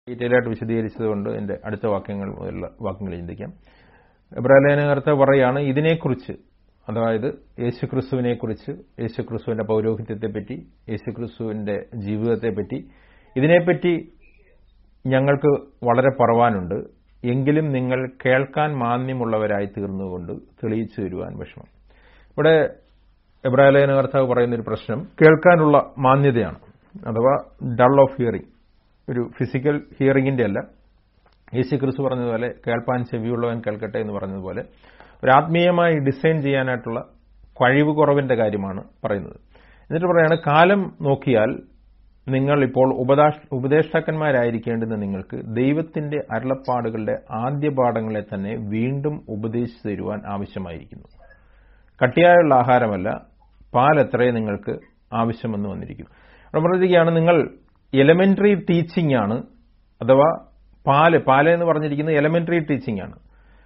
detail ആയിട്ട് വിശദീകരിച്ചതുകൊണ്ട് എൻ്റെ അടുത്ത വാക്യങ്ങൾ മുതലുള്ള വാക്യങ്ങൾ ചിന്തിക്കാം എബ്രാലേനകർത്ത പറയാണ് ഇതിനെക്കുറിച്ച് അതായത് യേശുക്രിസ്തുവിനെക്കുറിച്ച് യേശുക്രിസ്തുവിന്റെ പൗരോഹിത്യത്തെപ്പറ്റി യേശുക്രിസ്തുവിന്റെ ജീവിതത്തെപ്പറ്റി ഇതിനെപ്പറ്റി ഞങ്ങൾക്ക് വളരെ പറവാനുണ്ട് എങ്കിലും നിങ്ങൾ കേൾക്കാൻ മാന്യമുള്ളവരായി തീർന്നുകൊണ്ട് തെളിയിച്ചു തരുവാൻ വിഷമം ഇവിടെ എബ്രാലേന കർത്താവ് പറയുന്ന ഒരു പ്രശ്നം കേൾക്കാനുള്ള മാന്യതയാണ് അഥവാ ഡൾ ഓഫ് ഹിയറിംഗ് ഒരു ഫിസിക്കൽ ഹിയറിംഗിന്റെ അല്ല യേശു ക്രിസ്തു പറഞ്ഞതുപോലെ കേൾപ്പാൻ ചെവിയുള്ളവൻ കേൾക്കട്ടെ എന്ന് പറഞ്ഞതുപോലെ ഒരു ആത്മീയമായി ഡിസൈൻ ചെയ്യാനായിട്ടുള്ള കഴിവ് കുറവിന്റെ കാര്യമാണ് പറയുന്നത് എന്നിട്ട് പറയാണ് കാലം നോക്കിയാൽ നിങ്ങൾ ഇപ്പോൾ ഉപദാഷ് ഉപദേഷ്ടാക്കന്മാരായിരിക്കേണ്ടുന്ന നിങ്ങൾക്ക് ദൈവത്തിന്റെ അരുളപ്പാടുകളുടെ ആദ്യ പാഠങ്ങളെ തന്നെ വീണ്ടും ഉപദേശിച്ചു തരുവാൻ ആവശ്യമായിരിക്കുന്നു കട്ടിയായുള്ള ആഹാരമല്ല പാൽ എത്രയേ നിങ്ങൾക്ക് ആവശ്യമെന്ന് വന്നിരിക്കുന്നു അവിടെ പറഞ്ഞിരിക്കുകയാണ് നിങ്ങൾ എലമെന്ററി ടീച്ചിങ് ആണ് അഥവാ പാല് പാല് എന്ന് പറഞ്ഞിരിക്കുന്നത് എലമെന്ററി ടീച്ചിങ് ആണ്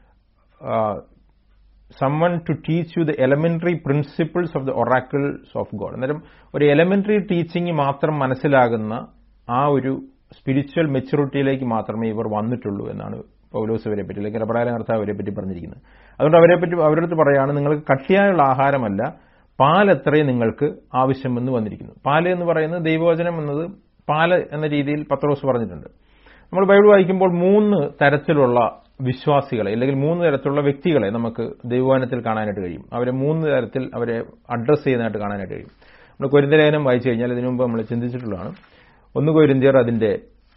someone to teach you the elementary principles of the oracles of God അന്നേരം ഒരു എലമെന്ററി ടീച്ചിങ് മാത്രം മനസ്സിലാകുന്ന ആ ഒരു സ്പിരിച്വൽ മെച്ചൂരിറ്റിയിലേക്ക് മാത്രമേ ഇവർ വന്നിട്ടുള്ളൂ എന്നാണ് പൗലോസ് അവരെ പറ്റി അല്ലെങ്കിൽ അപരാധ കർത്താവ് അവരെ പറ്റി പറഞ്ഞിരിക്കുന്നത് അതുകൊണ്ട് അവരെ പറ്റി അവരുടെ അടുത്ത് പറയാണ് നിങ്ങൾക്ക് കട്ടിയായുള്ള ആഹാരമല്ല പാൽ എത്രയും നിങ്ങൾക്ക് ആവശ്യമെന്ന് വന്നിരിക്കുന്നു പാല് എന്ന് പറയുന്നത് ദൈവവചനം എന്നത് പാല് എന്ന രീതിയിൽ പത്രോസ് പറഞ്ഞിട്ടുണ്ട് നമ്മൾ ബൈബിൾ വായിക്കുമ്പോൾ മൂന്ന് തരത്തിലുള്ള വിശ്വാസികളെ അല്ലെങ്കിൽ മൂന്ന് തരത്തിലുള്ള വ്യക്തികളെ നമുക്ക് ദൈവവചനത്തിൽ കാണാനായിട്ട് കഴിയും അവരെ മൂന്ന് തരത്തിൽ അവരെ അഡ്രസ്സ് ചെയ്യുന്നതായിട്ട് കാണാനായിട്ട് കഴിയും നമ്മൾ കൊരിന്തലേഖനം വായിച്ചു കഴിഞ്ഞാൽ ഇതിനു മുമ്പ് നമ്മൾ ചിന്തിച്ചിട്ടുള്ളതാണ് ഒന്ന് കൊരിന്തിയർ അതിന്റെ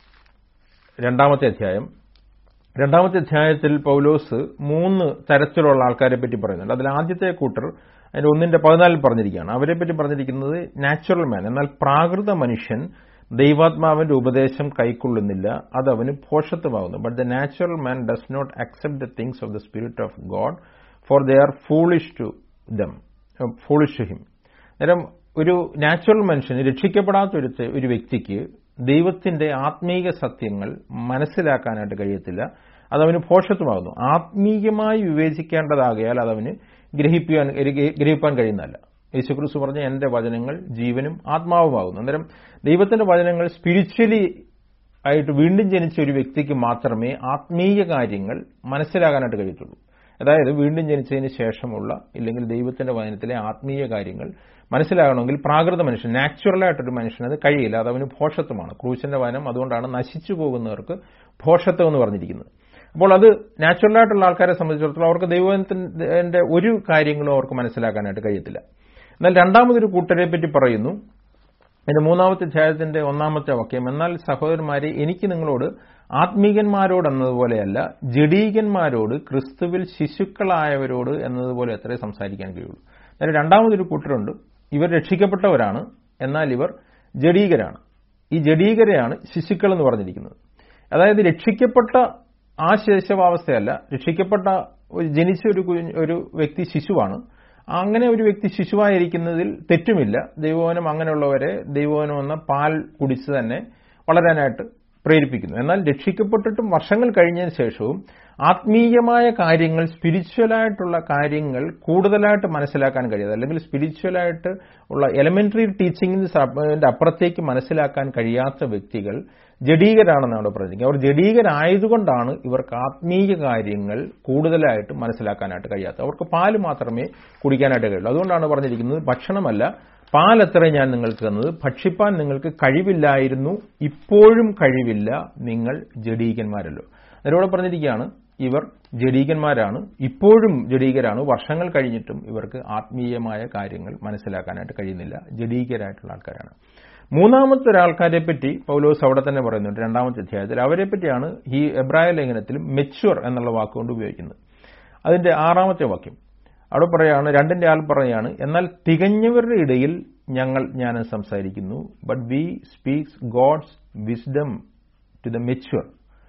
രണ്ടാമത്തെ അധ്യായം രണ്ടാമത്തെ അധ്യായത്തിൽ പൗലോസ് മൂന്ന് തരത്തിലുള്ള ആൾക്കാരെ പറ്റി പറയുന്നുണ്ട് അതിൽ ആദ്യത്തെ കൂട്ടർ അതിന്റെ ഒന്നിന്റെ പതിനാലിൽ പറഞ്ഞിരിക്കുകയാണ് അവരെ പറ്റി പറഞ്ഞിരിക്കുന്നത് നാച്ചുറൽ മാൻ എന്നാൽ പ്രാകൃത മനുഷ്യൻ ദൈവാത്മാവിന്റെ ഉപദേശം കൈക്കൊള്ളുന്നില്ല അത് അവന് ഭോഷത്വമാകുന്നു but the natural man does not accept the things of the spirit of God for they are foolish to them foolish to him നേരം ഒരു നാച്ചുറൽ മനുഷ്യന് രക്ഷിക്കപ്പെടാത്ത ഒരു ഒരു വ്യക്തിക്ക് ദൈവത്തിന്റെ ആത്മീക സത്യങ്ങൾ മനസ്സിലാക്കാനായിട്ട് കഴിയത്തില്ല അതവന് ഭോഷത്വമാകുന്നു ആത്മീയമായി വിവേചിക്കേണ്ടതാകയാൽ അതവന് ഗ്രഹിപ്പിക്കാൻ ഗ്രഹിപ്പാൻ കഴിയുന്നതല്ല യേശുക്രിസ്തു പറഞ്ഞ എന്റെ വചനങ്ങൾ ജീവനും ആത്മാവുമാകുന്നു അന്നേരം ദൈവത്തിന്റെ വചനങ്ങൾ സ്പിരിച്വലി ആയിട്ട് വീണ്ടും ജനിച്ച ഒരു വ്യക്തിക്ക് മാത്രമേ ആത്മീയ കാര്യങ്ങൾ മനസ്സിലാകാനായിട്ട് കഴിയത്തുള്ളൂ അതായത് വീണ്ടും ജനിച്ചതിന് ശേഷമുള്ള ഇല്ലെങ്കിൽ ദൈവത്തിന്റെ വചനത്തിലെ ആത്മീയ കാര്യങ്ങൾ മനസ്സിലാകണമെങ്കിൽ പ്രാകൃത മനുഷ്യൻ നാച്ചുറലായിട്ടൊരു മനുഷ്യന് അത് കഴിയില്ല അത് അവന് ഭോഷത്വമാണ് ക്രൂശന്റെ വചനം അതുകൊണ്ടാണ് നശിച്ചു പോകുന്നവർക്ക് ഭോഷത്വം എന്ന് പറഞ്ഞിരിക്കുന്നത് അപ്പോൾ അത് നാച്ചുറലായിട്ടുള്ള ആൾക്കാരെ സംബന്ധിച്ചിടത്തോളം അവർക്ക് ദൈവത്തിന്റെ ഒരു കാര്യങ്ങളും അവർക്ക് മനസ്സിലാക്കാനായിട്ട് കഴിയത്തില്ല എന്നാൽ രണ്ടാമതൊരു കൂട്ടരെ പറ്റി പറയുന്നു അതിന്റെ മൂന്നാമത്തെ അധ്യായത്തിന്റെ ഒന്നാമത്തെ വാക്യം എന്നാൽ സഹോദരന്മാരെ എനിക്ക് നിങ്ങളോട് ആത്മീകന്മാരോട് എന്നതുപോലെയല്ല ജഡീകന്മാരോട് ക്രിസ്തുവിൽ ശിശുക്കളായവരോട് എന്നതുപോലെ അത്രേ സംസാരിക്കാൻ കഴിയുള്ളൂ എന്നാൽ രണ്ടാമതൊരു കൂട്ടരുണ്ട് ഇവർ രക്ഷിക്കപ്പെട്ടവരാണ് എന്നാൽ ഇവർ ജഡീകരാണ് ഈ ജഡീകരെയാണ് ശിശുക്കൾ എന്ന് പറഞ്ഞിരിക്കുന്നത് അതായത് രക്ഷിക്കപ്പെട്ട ആ ശേഷവാവസ്ഥയല്ല രക്ഷിക്കപ്പെട്ട ജനിച്ച ഒരു ഒരു വ്യക്തി ശിശുവാണ് അങ്ങനെ ഒരു വ്യക്തി ശിശുവായിരിക്കുന്നതിൽ തെറ്റുമില്ല ദൈവവനം അങ്ങനെയുള്ളവരെ ദൈവവനം എന്ന പാൽ കുടിച്ച് തന്നെ വളരാനായിട്ട് പ്രേരിപ്പിക്കുന്നു എന്നാൽ രക്ഷിക്കപ്പെട്ടിട്ടും വർഷങ്ങൾ കഴിഞ്ഞതിന് ശേഷവും ആത്മീയമായ കാര്യങ്ങൾ സ്പിരിച്വലായിട്ടുള്ള കാര്യങ്ങൾ കൂടുതലായിട്ട് മനസ്സിലാക്കാൻ കഴിയാതെ അല്ലെങ്കിൽ സ്പിരിച്വലായിട്ട് ഉള്ള എലമെന്ററി ടീച്ചിങ്ങിന്റെ അപ്പുറത്തേക്ക് മനസ്സിലാക്കാൻ കഴിയാത്ത വ്യക്തികൾ ജഡീകരാണെന്ന് അവിടെ പറഞ്ഞിരിക്കുന്നത് അവർ ജഡീകരായതുകൊണ്ടാണ് ഇവർക്ക് ആത്മീയ കാര്യങ്ങൾ കൂടുതലായിട്ട് മനസ്സിലാക്കാനായിട്ട് കഴിയാത്തത് അവർക്ക് പാല് മാത്രമേ കുടിക്കാനായിട്ട് കഴിയുള്ളൂ അതുകൊണ്ടാണ് പറഞ്ഞിരിക്കുന്നത് ഭക്ഷണമല്ല പാൽ എത്ര ഞാൻ നിങ്ങൾക്ക് തന്നത് ഭക്ഷിപ്പാൻ നിങ്ങൾക്ക് കഴിവില്ലായിരുന്നു ഇപ്പോഴും കഴിവില്ല നിങ്ങൾ ജഡീകന്മാരല്ലോ അതിലൂടെ പറഞ്ഞിരിക്കുകയാണ് ഇവർ ജഡീകന്മാരാണ് ഇപ്പോഴും ജഡീകരാണ് വർഷങ്ങൾ കഴിഞ്ഞിട്ടും ഇവർക്ക് ആത്മീയമായ കാര്യങ്ങൾ മനസ്സിലാക്കാനായിട്ട് കഴിയുന്നില്ല ജഡീകരായിട്ടുള്ള ആൾക്കാരാണ് മൂന്നാമത്തെ ഒരാൾക്കാരെ പറ്റി പൗലോസ് അവിടെ തന്നെ പറയുന്നുണ്ട് രണ്ടാമത്തെ അധ്യായത്തിൽ അവരെ പറ്റിയാണ് ഈ എബ്രായ ലേഖനത്തിൽ മെച്വർ എന്നുള്ള വാക്കുകൊണ്ട് ഉപയോഗിക്കുന്നത് അതിന്റെ ആറാമത്തെ വാക്യം അവിടെ പറയാണ് രണ്ടിന്റെ ആൾ പറയാണ് എന്നാൽ തികഞ്ഞവരുടെ ഇടയിൽ ഞങ്ങൾ ഞാൻ സംസാരിക്കുന്നു but we speaks God's wisdom to the mature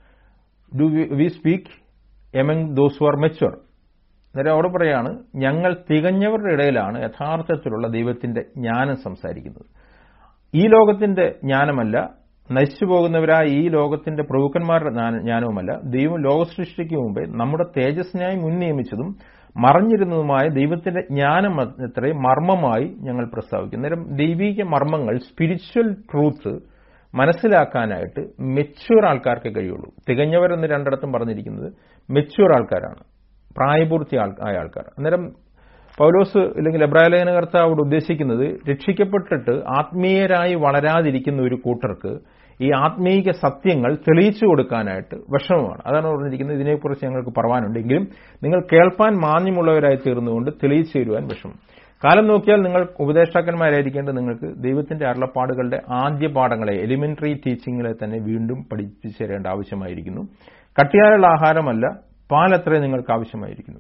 do we speak among those who are mature അന്നേരം അവിടെ പറയാണ് ഞങ്ങൾ തികഞ്ഞവരുടെ ഇടയിലാണ് യഥാർത്ഥത്തിലുള്ള ദൈവത്തിന്റെ ജ്ഞാനം സംസാരിക്കുന്നത് ഈ ലോകത്തിന്റെ ജ്ഞാനമല്ല നശിച്ചു പോകുന്നവരായ ഈ ലോകത്തിന്റെ പ്രഭുക്കന്മാരുടെ ജ്ഞാനവുമല്ല ദൈവം ലോകസൃഷ്ടിക്ക് മുമ്പേ നമ്മുടെ തേജസ്സിനായി മുൻ നിയമിച്ചതും മറഞ്ഞിരുന്നതുമായ ദൈവത്തിന്റെ ജ്ഞാനം അത്രേ മർമ്മമായി ഞങ്ങൾ പ്രസ്താവിക്കും അന്നേരം ദൈവീക മർമ്മങ്ങൾ സ്പിരിച്വൽ ട്രൂത്ത് മനസ്സിലാക്കാനായിട്ട് മെച്യൂർ ആൾക്കാർക്ക് കഴിയുള്ളൂ തികഞ്ഞവരെന്ന് രണ്ടിടത്തും പറഞ്ഞിരിക്കുന്നത് മെച്യൂർ ആൾക്കാരാണ് പ്രായപൂർത്തി ആയ ആൾക്കാർ അന്നേരം പൗലോസ് അല്ലെങ്കിൽ എബ്രായ ലേഖനകർത്താവോട് ഉദ്ദേശിക്കുന്നത് രക്ഷിക്കപ്പെട്ടിട്ട് ആത്മീയരായി വളരാതിരിക്കുന്ന ഒരു കൂട്ടർക്ക് ഈ ആത്മീയ സത്യങ്ങൾ തെളിയിച്ചു കൊടുക്കാനായിട്ട് വിഷമമാണ് അതാണ് പറഞ്ഞിരിക്കുന്നത് ഇതിനെക്കുറിച്ച് ഞങ്ങൾക്ക് പറവാനുണ്ടെങ്കിലും നിങ്ങൾ കേൾപ്പാൻ മാന്യമുള്ളവരായി തീർന്നുകൊണ്ട് തെളിയിച്ചു തരുവാൻ വിഷമം കാലം നോക്കിയാൽ നിങ്ങൾ ഉപദേഷ്ടാക്കന്മാരായിരിക്കേണ്ടത് നിങ്ങൾക്ക് ദൈവത്തിന്റെ അരുളപ്പാടുകളുടെ ആദ്യ പാഠങ്ങളെ എലിമെന്ററി ടീച്ചിങ്ങിലെ തന്നെ വീണ്ടും പഠിപ്പിച്ചു തരേണ്ട ആവശ്യമായിരിക്കുന്നു കട്ടിയാലുള്ള ആഹാരമല്ല പാലത്രേ നിങ്ങൾക്ക് ആവശ്യമായിരിക്കുന്നു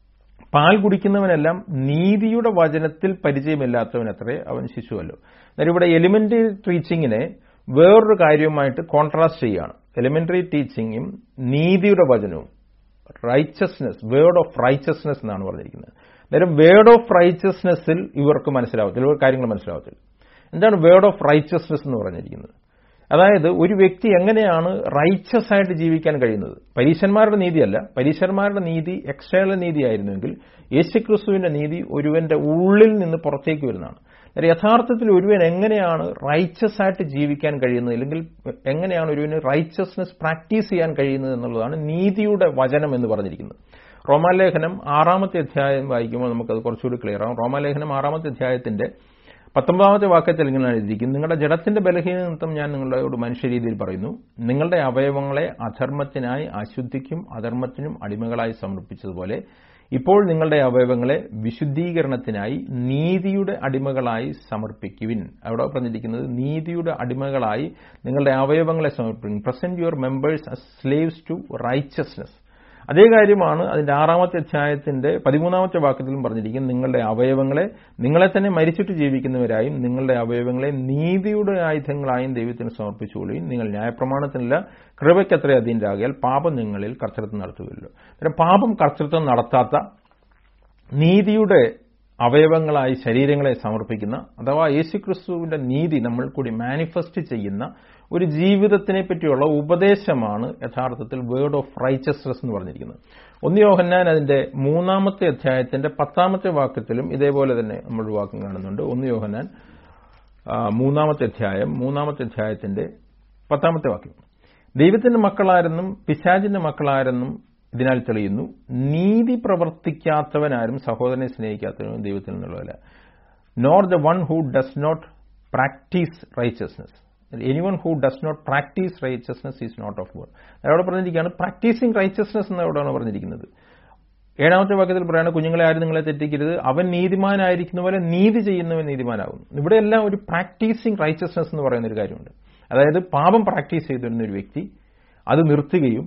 പാൽ കുടിക്കുന്നവനെല്ലാം നീതിയുടെ വചനത്തിൽ പരിചയമില്ലാത്തവനത്രേ അവൻ ശിശുവല്ലോ എന്നാൽ ഇവിടെ എലിമെന്ററി ടീച്ചിങ്ങിനെ വേറൊരു കാര്യവുമായിട്ട് കോൺട്രാസ്റ്റ് ചെയ്യുകയാണ് എലിമെന്ററി ടീച്ചിങ്ങും നീതിയുടെ വചനവും റൈച്ചസ്നെസ് വേർഡ് ഓഫ് റൈച്ചസ്നെസ് എന്നാണ് പറഞ്ഞിരിക്കുന്നത് അന്നേരം വേർഡ് ഓഫ് റൈച്ചസ്നെസ്സിൽ ഇവർക്ക് മനസ്സിലാവത്തില്ല ഇവർ കാര്യങ്ങൾ മനസ്സിലാവത്തില്ല എന്താണ് വേർഡ് ഓഫ് റൈച്ചസ്നെസ് എന്ന് പറഞ്ഞിരിക്കുന്നത് അതായത് ഒരു വ്യക്തി എങ്ങനെയാണ് റൈച്ചസ് ആയിട്ട് ജീവിക്കാൻ കഴിയുന്നത് പരീശന്മാരുടെ നീതിയല്ല പരീശന്മാരുടെ നീതി എക്സ്റ്റേണൽ നീതിയായിരുന്നുവെങ്കിൽ യേശുക്രിസ്തുവിന്റെ നീതി ഒരുവന്റെ ഉള്ളിൽ നിന്ന് പുറത്തേക്ക് വരുന്നതാണ് യഥാർത്ഥത്തിൽ ഒരുവൻ എങ്ങനെയാണ് റൈച്ചസ് ആയിട്ട് ജീവിക്കാൻ കഴിയുന്നത് അല്ലെങ്കിൽ എങ്ങനെയാണ് ഒരുവന് റൈച്ചസ്നെസ് പ്രാക്ടീസ് ചെയ്യാൻ കഴിയുന്നത് എന്നുള്ളതാണ് നീതിയുടെ വചനം എന്ന് പറഞ്ഞിരിക്കുന്നത് റോമാലേഖനം ആറാമത്തെ അധ്യായം വായിക്കുമ്പോൾ നമുക്കത് കുറച്ചുകൂടി ക്ലിയർ ആവും റോമാലേഖനം ആറാമത്തെ അധ്യായത്തിന്റെ പത്തൊമ്പതാമത്തെ വാക്യത്തിൽ ഇങ്ങനെ എഴുതിയിരിക്കും നിങ്ങളുടെ ജഡത്തിന്റെ ബലഹീന നിമിത്തം ഞാൻ നിങ്ങളോട് മനുഷ്യരീതിയിൽ പറയുന്നു നിങ്ങളുടെ അവയവങ്ങളെ അധർമ്മത്തിനായി അശുദ്ധിക്കും അധർമ്മത്തിനും അടിമകളായി സമർപ്പിച്ചതുപോലെ ഇപ്പോൾ നിങ്ങളുടെ അവയവങ്ങളെ വിശുദ്ധീകരണത്തിനായി നീതിയുടെ അടിമകളായി സമർപ്പിക്കുവിൻ അവിടെ പറഞ്ഞിരിക്കുന്നത് നീതിയുടെ അടിമകളായി നിങ്ങളുടെ അവയവങ്ങളെ സമർപ്പിക്കും present your members as slaves to righteousness അതേ കാര്യമാണ് അതിന്റെ ആറാമത്തെ അധ്യായത്തിന്റെ പതിമൂന്നാമത്തെ വാക്യത്തിലും പറഞ്ഞിരിക്കുന്നത് നിങ്ങളുടെ അവയവങ്ങളെ നിങ്ങളെ തന്നെ മരിച്ചിട്ട് ജീവിക്കുന്നവരായും നിങ്ങളുടെ അവയവങ്ങളെ നീതിയുടെ ആയുധങ്ങളായും ദൈവത്തിന് സമർപ്പിച്ചുകൊള്ളുകയും നിങ്ങൾ ന്യായപ്രമാണത്തിനല്ല കൃപയ്ക്കത്ര അതിൻ്റെ ആകിയാൽ പാപം നിങ്ങളിൽ കർത്തൃത്വം നടത്തുകയല്ലോ അന്നേരം പാപം കർത്തൃത്വം നടത്താത്ത നീതിയുടെ അവയവങ്ങളായി ശരീരങ്ങളെ സമർപ്പിക്കുന്ന അഥവാ യേശുക്രിസ്തുവിന്റെ നീതി നമ്മൾ കൂടി മാനിഫെസ്റ്റ് ചെയ്യുന്ന ഒരു ജീവിതത്തിനെ പറ്റിയുള്ള ഉപദേശമാണ് യഥാർത്ഥത്തിൽ വേർഡ് ഓഫ് റൈച്ചസ്നസ് എന്ന് പറഞ്ഞിരിക്കുന്നത് ഒന്ന് യോഹന്നാൻ അതിന്റെ മൂന്നാമത്തെ അധ്യായത്തിന്റെ പത്താമത്തെ വാക്യത്തിലും ഇതേപോലെ തന്നെ നമ്മൾ വാക്യം കാണുന്നുണ്ട് ഒന്ന് യോഹന്നാൻ മൂന്നാമത്തെ അധ്യായം മൂന്നാമത്തെ അധ്യായത്തിന്റെ പത്താമത്തെ വാക്യം ദൈവത്തിന്റെ മക്കളാരെന്നും പിശാചിന്റെ മക്കളാരെന്നും ഇതിനാൽ തെളിയുന്നു നീതി പ്രവർത്തിക്കാത്തവനാരും സഹോദരനെ സ്നേഹിക്കാത്തവനും ദൈവത്തിൽ നിന്നുള്ളതല്ല nor the one who does not practise righteousness anyone who does not practise righteousness is not of God അവിടെ പറഞ്ഞിരിക്കുകയാണ് പ്രാക്ടീസിങ് റൈച്ചസ്നസ് എന്ന് അവിടെയാണ് പറഞ്ഞിരിക്കുന്നത് ഏഴാമത്തെ വാക്യത്തിൽ പറയുന്നത് കുഞ്ഞുങ്ങളെ ആരും നിങ്ങളെ തെറ്റിക്കരുത് അവൻ നീതിമാനായിരിക്കുന്ന പോലെ നീതി ചെയ്യുന്നവൻ നീതിമാനാകും ഇവിടെയെല്ലാം ഒരു പ്രാക്ടീസിങ് റൈച്ചസ്നസ് എന്ന് പറയുന്ന ഒരു കാര്യമുണ്ട് അതായത് പാപം പ്രാക്ടീസ് ചെയ്തിരുന്ന ഒരു വ്യക്തി അത് നിർത്തുകയും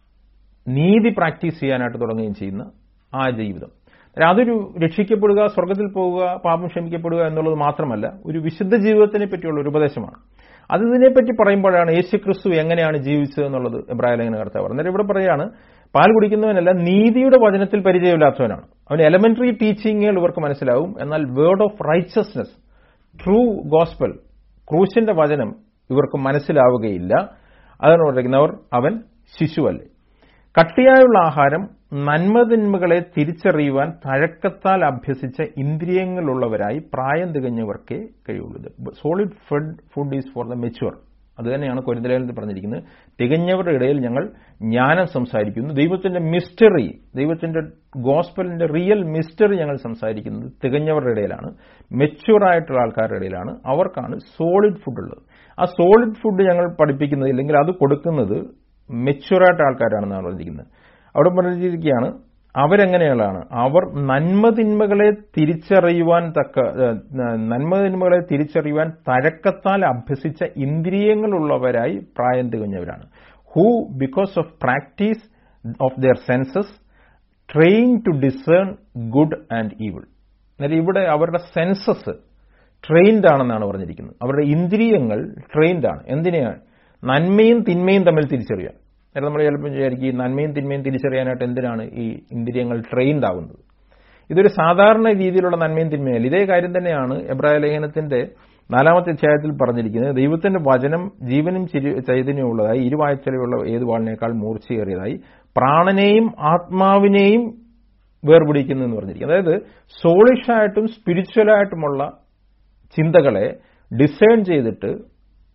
നീതി പ്രാക്ടീസ് ചെയ്യാനായിട്ട് തുടങ്ങുകയും ചെയ്യുന്ന ആ ജീവിതം അതൊരു രക്ഷിക്കപ്പെടുക സ്വർഗത്തിൽ പോവുക പാപം ക്ഷമിക്കപ്പെടുക എന്നുള്ളത് മാത്രമല്ല ഒരു വിശുദ്ധ ജീവിതത്തിനെ പറ്റിയുള്ള ഒരു ഉപദേശമാണ് അത് ഇതിനെപ്പറ്റി പറയുമ്പോഴാണ് യേശു ക്രിസ്തു എങ്ങനെയാണ് ജീവിച്ചത് എന്നുള്ളത് എബ്രാഹിം ലേഖന കർത്താവ് അന്നേരം ഇവിടെ പറയാണ് പാൽ കുടിക്കുന്നവനല്ല നീതിയുടെ വചനത്തിൽ പരിചയമില്ലാത്തവനാണ് അവന് എലമെന്ററി ടീച്ചിങ്ങുകൾ ഇവർക്ക് മനസ്സിലാവും എന്നാൽ word of righteousness true gospel ക്രൂശിന്റെ വചനം ഇവർക്ക് മനസ്സിലാവുകയില്ല അതാണ് പറയുന്നവർ അവൻ ശിശുവല്ലേ കട്ടിയായുള്ള ആഹാരം നന്മതിന്മകളെ തിരിച്ചറിയുവാൻ തഴക്കത്താൽ അഭ്യസിച്ച ഇന്ദ്രിയങ്ങളുള്ളവരായി പ്രായം തികഞ്ഞവർക്കേ കഴിയുള്ളൂ solid food food is for the mature അത് തന്നെയാണ് കൊരിന്തലേഖനത്തിൽ പറഞ്ഞിരിക്കുന്നത് തികഞ്ഞവരുടെ ഇടയിൽ ഞങ്ങൾ ജ്ഞാനം സംസാരിക്കുന്നു ദൈവത്തിന്റെ മിസ്റ്ററി ദൈവത്തിന്റെ ഗോസ്പലിന്റെ റിയൽ മിസ്റ്ററി ഞങ്ങൾ സംസാരിക്കുന്നത് തികഞ്ഞവരുടെ ഇടയിലാണ് മെച്ചുവർ ആയിട്ടുള്ള ആൾക്കാരുടെ ഇടയിലാണ് അവർക്കാണ് സോളിഡ് ഫുഡ് ഉള്ളത് ആ സോളിഡ് ഫുഡ് ഞങ്ങൾ പഠിപ്പിക്കുന്നത് ഇല്ലെങ്കിൽ അത് കൊടുക്കുന്നത് മെച്ചുവറായിട്ട് ആൾക്കാരാണെന്നാണ് പറഞ്ഞിരിക്കുന്നത് അവിടെ പറഞ്ഞിരിക്കുകയാണ് അവരെങ്ങനെയുള്ളതാണ് അവർ നന്മതിന്മകളെ തിരിച്ചറിയുവാൻ തക്ക നന്മതിന്മകളെ തിരിച്ചറിയുവാൻ തഴക്കത്താൽ അഭ്യസിച്ച ഇന്ദ്രിയങ്ങളുള്ളവരായി പ്രായം തികഞ്ഞവരാണ് who because of practice of their senses trained to discern good and evil എന്നാൽ ഇവിടെ അവരുടെ സെൻസസ് ട്രെയിൻഡ് ആണെന്നാണ് പറഞ്ഞിരിക്കുന്നത് അവരുടെ ഇന്ദ്രിയങ്ങൾ ട്രെയിൻഡ് ആണ് എന്തിനാണ് നന്മയും തിന്മയും തമ്മിൽ തിരിച്ചറിയാൻ നേരെ നമ്മൾ ചിലപ്പോൾ വിചാരിക്കും ഈ നന്മയും തിന്മയും തിരിച്ചറിയാനായിട്ട് എന്തിനാണ് ഈ ഇന്ദ്രിയങ്ങൾ ട്രെയിൻഡ് ആകുന്നത് ഇതൊരു സാധാരണ രീതിയിലുള്ള നന്മയും തിന്മയല്ല ഇതേ കാര്യം തന്നെയാണ് എബ്രായ ലേഖനത്തിന്റെ നാലാമത്തെ അധ്യായത്തിൽ പറഞ്ഞിരിക്കുന്നത് ദൈവത്തിന്റെ വചനം ജീവനും ചൈതന്യമുള്ളതായി ഇരുവാഴ്ചയിലുള്ള ഏത് വാളിനേക്കാൾ മൂർച്ചയേറിയതായി പ്രാണനെയും ആത്മാവിനെയും വേർപിടിക്കുന്നു എന്ന് പറഞ്ഞിരിക്കുന്നത് അതായത് സോളിഷായിട്ടും സ്പിരിച്വലായിട്ടുമുള്ള ചിന്തകളെ ഡിസൈൻ ചെയ്തിട്ട്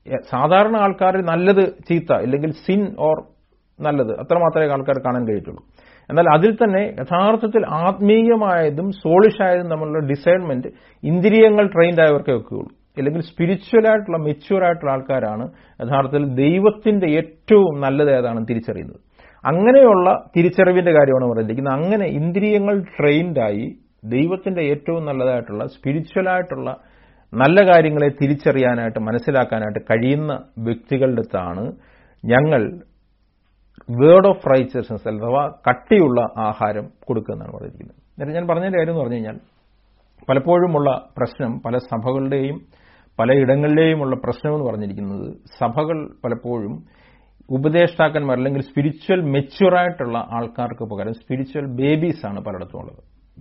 സാധാരണ ആൾക്കാർ നല്ലത് ചീത്ത ഇല്ലെങ്കിൽ സിൻ ഓർ നല്ലത് അത്ര മാത്രമേ ആൾക്കാർ കാണാൻ കഴിയത്തുള്ളൂ എന്നാൽ അതിൽ തന്നെ യഥാർത്ഥത്തിൽ ആത്മീയമായതും സോളിഷായതും തമ്മിലുള്ള ഡിസൈൻമെന്റ് ഇന്ദ്രിയങ്ങൾ ട്രെയിൻഡ് ആയവർക്കേ ഒക്കെയുള്ളൂ അല്ലെങ്കിൽ സ്പിരിച്വൽ ആയിട്ടുള്ള മെച്യൂർ ആയിട്ടുള്ള ആൾക്കാരാണ് യഥാർത്ഥത്തിൽ ദൈവത്തിന്റെ ഏറ്റവും നല്ലത് ഏതാണെന്ന് തിരിച്ചറിയുന്നത് അങ്ങനെയുള്ള തിരിച്ചറിവിന്റെ കാര്യമാണ് പറഞ്ഞിരിക്കുന്നത് അങ്ങനെ ഇന്ദ്രിയങ്ങൾ ട്രെയിൻഡായി ദൈവത്തിന്റെ ഏറ്റവും നല്ലതായിട്ടുള്ള സ്പിരിച്വൽ ആയിട്ടുള്ള നല്ല കാര്യങ്ങളെ തിരിച്ചറിയാനായിട്ട് മനസ്സിലാക്കാനായിട്ട് കഴിയുന്ന വ്യക്തികളുടെ അടുത്താണ് ഞങ്ങൾ വേർഡ് ഓഫ് റൈച്ചസ്നസ് അഥവാ കട്ടിയുള്ള ആഹാരം കൊടുക്കുന്നതാണ് പറഞ്ഞിരിക്കുന്നത് എന്നിട്ട് ഞാൻ പറഞ്ഞതിന്റെ കാര്യം എന്ന് പറഞ്ഞു കഴിഞ്ഞാൽ പലപ്പോഴുമുള്ള പ്രശ്നം പല സഭകളുടെയും പലയിടങ്ങളിലെയുമുള്ള പ്രശ്നം എന്ന് പറഞ്ഞിരിക്കുന്നത് സഭകൾ പലപ്പോഴും ഉപദേഷ്ടാക്കന്മാർ അല്ലെങ്കിൽ സ്പിരിച്വൽ മെച്യൂറായിട്ടുള്ള ആൾക്കാർക്ക് പകരം സ്പിരിച്വൽ ബേബീസ് ആണ് പലയിടത്തും ഉള്ളത്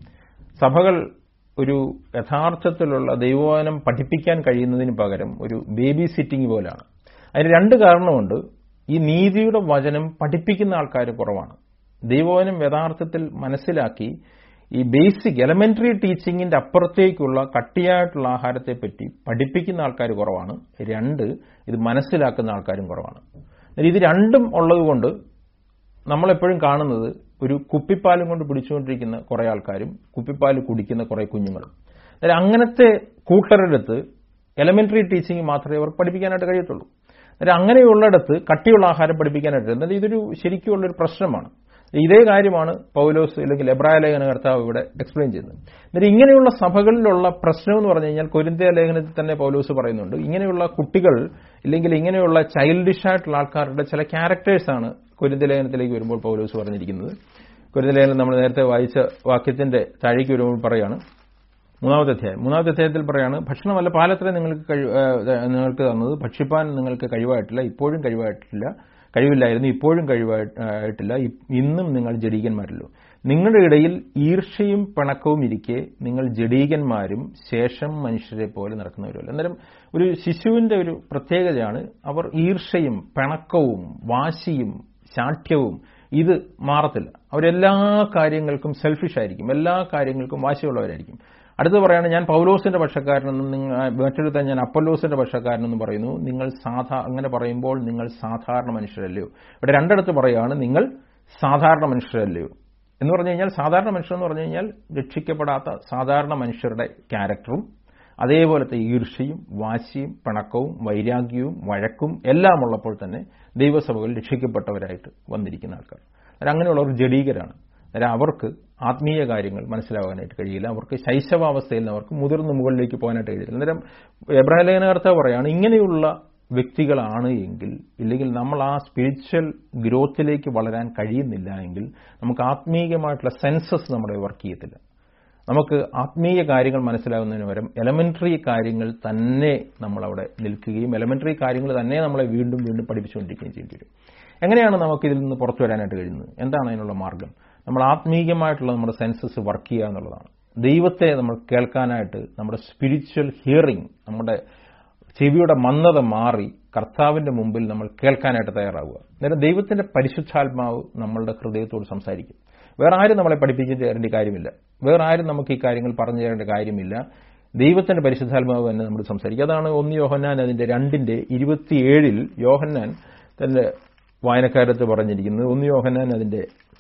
സഭകൾ ഒരു യഥാർത്ഥത്തിലുള്ള ദൈവവചനം പഠിപ്പിക്കാൻ കഴിയുന്നതിന് പകരം ഒരു ബേബി സിറ്റിംഗ് പോലെയാണ് അതിന് രണ്ട് കാരണമുണ്ട് ഈ നീതിയുടെ വചനം പഠിപ്പിക്കുന്ന ആൾക്കാർ കുറവാണ് ദൈവവചനം യഥാർത്ഥത്തിൽ മനസ്സിലാക്കി ഈ ബേസിക് എലമെന്ററി ടീച്ചിങ്ങിന്റെ അപ്പുറത്തേക്കുള്ള കട്ടിയായിട്ടുള്ള ആഹാരത്തെപ്പറ്റി പഠിപ്പിക്കുന്ന ആൾക്കാർ കുറവാണ് രണ്ട് ഇത് മനസ്സിലാക്കുന്ന ആൾക്കാരും കുറവാണ് ഇത് രണ്ടും ഉള്ളതുകൊണ്ട് നമ്മളെപ്പോഴും കാണുന്നത് ഒരു കുപ്പിപ്പാലും കൊണ്ട് പിടിച്ചുകൊണ്ടിരിക്കുന്ന കുറേ ആൾക്കാരും കുപ്പിപ്പാൽ കുടിക്കുന്ന കുറേ കുഞ്ഞുങ്ങളും അതായത് അങ്ങനത്തെ കൂട്ടരെടുത്ത് എലമെന്ററി ടീച്ചിങ് മാത്രമേ അവർക്ക് പഠിപ്പിക്കാനായിട്ട് കഴിയത്തുള്ളൂ അതായത് അങ്ങനെയുള്ളിടത്ത് കട്ടിയുള്ള ആഹാരം പഠിപ്പിക്കാനായിട്ട് എന്നാൽ ഇതൊരു ശരിക്കുള്ളൊരു പ്രശ്നമാണ് ഇതേ കാര്യമാണ് പൗലോസ് അല്ലെങ്കിൽ എബ്രായ ലേഖന കർത്താവ് ഇവിടെ എക്സ്പ്ലെയിൻ ചെയ്യുന്നത് എന്നിട്ട് ഇങ്ങനെയുള്ള സഭകളിലുള്ള പ്രശ്നം എന്ന് പറഞ്ഞു കഴിഞ്ഞാൽ കൊരിന്ത്യ ലേഖനത്തിൽ തന്നെ പൗലോസ് പറയുന്നുണ്ട് ഇങ്ങനെയുള്ള കുട്ടികൾ ഇല്ലെങ്കിൽ ഇങ്ങനെയുള്ള ചൈൽഡിഷ് ആയിട്ടുള്ള ആൾക്കാരുടെ ചില ക്യാരക്ടേഴ്സാണ് കൊരിന്ത്യ ലേഖനത്തിലേക്ക് വരുമ്പോൾ പൗലോസ് പറഞ്ഞിരിക്കുന്നത് കൊരിന്ത്യ ലേഖനം നമ്മൾ നേരത്തെ വായിച്ച വാക്യത്തിന്റെ താഴേക്ക് വരുമ്പോൾ പറയാണ് മൂന്നാമത്തെ അധ്യായം മൂന്നാമത്തെ അധ്യായത്തിൽ പറയാണ് ഭക്ഷണമല്ല പാലത്ര നിങ്ങൾക്ക് നിങ്ങൾക്ക് തന്നത് ഭക്ഷിപ്പാൻ നിങ്ങൾക്ക് കഴിവായിട്ടില്ല ഇപ്പോഴും കഴിവായിട്ടില്ല കഴിവില്ലായിരുന്നു ഇപ്പോഴും കഴിവായിട്ടില്ല ഇന്നും നിങ്ങൾ ജഡീകന്മാരല്ലോ നിങ്ങളുടെ ഇടയിൽ ഈർഷ്യയും പിണക്കവും ഇരിക്കെ നിങ്ങൾ ജഡീകന്മാരും ശേഷം മനുഷ്യരെ പോലെ നടക്കുന്നവരുമല്ല അന്നേരം ഒരു ശിശുവിന്റെ ഒരു പ്രത്യേകതയാണ് അവർ ഈർഷ്യയും പിണക്കവും വാശിയും ശാഠ്യവും ഇത് മാറത്തില്ല അവരെല്ലാ കാര്യങ്ങൾക്കും സെൽഫിഷ് ആയിരിക്കും എല്ലാ കാര്യങ്ങൾക്കും വാശിയുള്ളവരായിരിക്കും അടുത്ത് പറയാണ് ഞാൻ പൗലോസിന്റെ പക്ഷക്കാരനെന്നും നിങ്ങൾ മറ്റൊരുത്ത ഞാൻ അപ്പല്ലോസിന്റെ പക്ഷക്കാരനെന്നും പറയുന്നു നിങ്ങൾ സാധാ അങ്ങനെ പറയുമ്പോൾ നിങ്ങൾ സാധാരണ മനുഷ്യരല്ലയോ ഇവിടെ രണ്ടിടത്ത് പറയാണ് നിങ്ങൾ സാധാരണ മനുഷ്യരല്ലയോ എന്ന് പറഞ്ഞു കഴിഞ്ഞാൽ സാധാരണ മനുഷ്യർ എന്ന് പറഞ്ഞു കഴിഞ്ഞാൽ രക്ഷിക്കപ്പെടാത്ത സാധാരണ മനുഷ്യരുടെ ക്യാരക്ടറും അതേപോലത്തെ ഈർഷ്യയും വാശിയും പിണക്കവും വൈരാഗ്യവും വഴക്കും എല്ലാം ഉള്ളപ്പോൾ തന്നെ ദൈവസഭകൾ രക്ഷിക്കപ്പെട്ടവരായിട്ട് വന്നിരിക്കുന്ന ആൾക്കാർ അങ്ങനെയുള്ളവർ ജഡീകരാണ് അന്നേരം അവർക്ക് ആത്മീയ കാര്യങ്ങൾ മനസ്സിലാകാനായിട്ട് കഴിയില്ല അവർക്ക് ശൈശവാവസ്ഥയിൽ നിന്ന് അവർക്ക് മുതിർന്ന് മുകളിലേക്ക് പോകാനായിട്ട് കഴിയില്ല അന്നേരം എബ്രാഹിം ലേഖനകർത്താവ് പറയാണ് ഇങ്ങനെയുള്ള വ്യക്തികളാണ് എങ്കിൽ ഇല്ലെങ്കിൽ നമ്മൾ ആ സ്പിരിച്വൽ ഗ്രോത്തിലേക്ക് വളരാൻ കഴിയുന്നില്ല എങ്കിൽ നമുക്ക് ആത്മീയമായിട്ടുള്ള സെൻസസ് നമ്മുടെ വർക്ക് ചെയ്യത്തില്ല നമുക്ക് ആത്മീയ കാര്യങ്ങൾ മനസ്സിലാകുന്നതിന് പകരം എലമെന്ററി കാര്യങ്ങൾ തന്നെ നമ്മളവിടെ നിൽക്കുകയും എലമെന്ററി കാര്യങ്ങൾ തന്നെ നമ്മളെ വീണ്ടും വീണ്ടും പഠിപ്പിച്ചുകൊണ്ടിരിക്കുകയും ചെയ്യേണ്ടി വരും എങ്ങനെയാണ് നമുക്ക് ഇതിൽ നിന്ന് പുറത്തു വരാനായിട്ട് കഴിയുന്നത് എന്താണ് അതിനുള്ള മാർഗം നമ്മൾ ആത്മീയമായിട്ടുള്ള നമ്മുടെ സെൻസസ് വർക്ക് ചെയ്യുക എന്നുള്ളതാണ് ദൈവത്തെ നമ്മൾ കേൾക്കാനായിട്ട് നമ്മുടെ സ്പിരിച്വൽ ഹിയറിംഗ് നമ്മുടെ ചെവിയുടെ മന്ദത മാറി കർത്താവിന്റെ മുമ്പിൽ നമ്മൾ കേൾക്കാനായിട്ട് തയ്യാറാവുക അന്നേരം ദൈവത്തിന്റെ പരിശുദ്ധാത്മാവ് നമ്മളുടെ ഹൃദയത്തോട് സംസാരിക്കും വേറെ ആരും നമ്മളെ പഠിപ്പിച്ചു തരേണ്ട കാര്യമില്ല വേറെ ആരും നമുക്ക് ഈ കാര്യങ്ങൾ പറഞ്ഞു തരേണ്ട കാര്യമില്ല ദൈവത്തിന്റെ പരിശുദ്ധാത്മാവ് തന്നെ നമ്മൾ സംസാരിക്കും അതാണ് ഒന്ന് യോഹന്നാൻ അതിന്റെ രണ്ടിന്റെ ഇരുപത്തിയേഴിൽ യോഹന്നാൻ തന്റെ വായനക്കാരത്ത് പറഞ്ഞിരിക്കുന്നത് ഒന്ന് യോഹന്നാൻ അതിന്റെ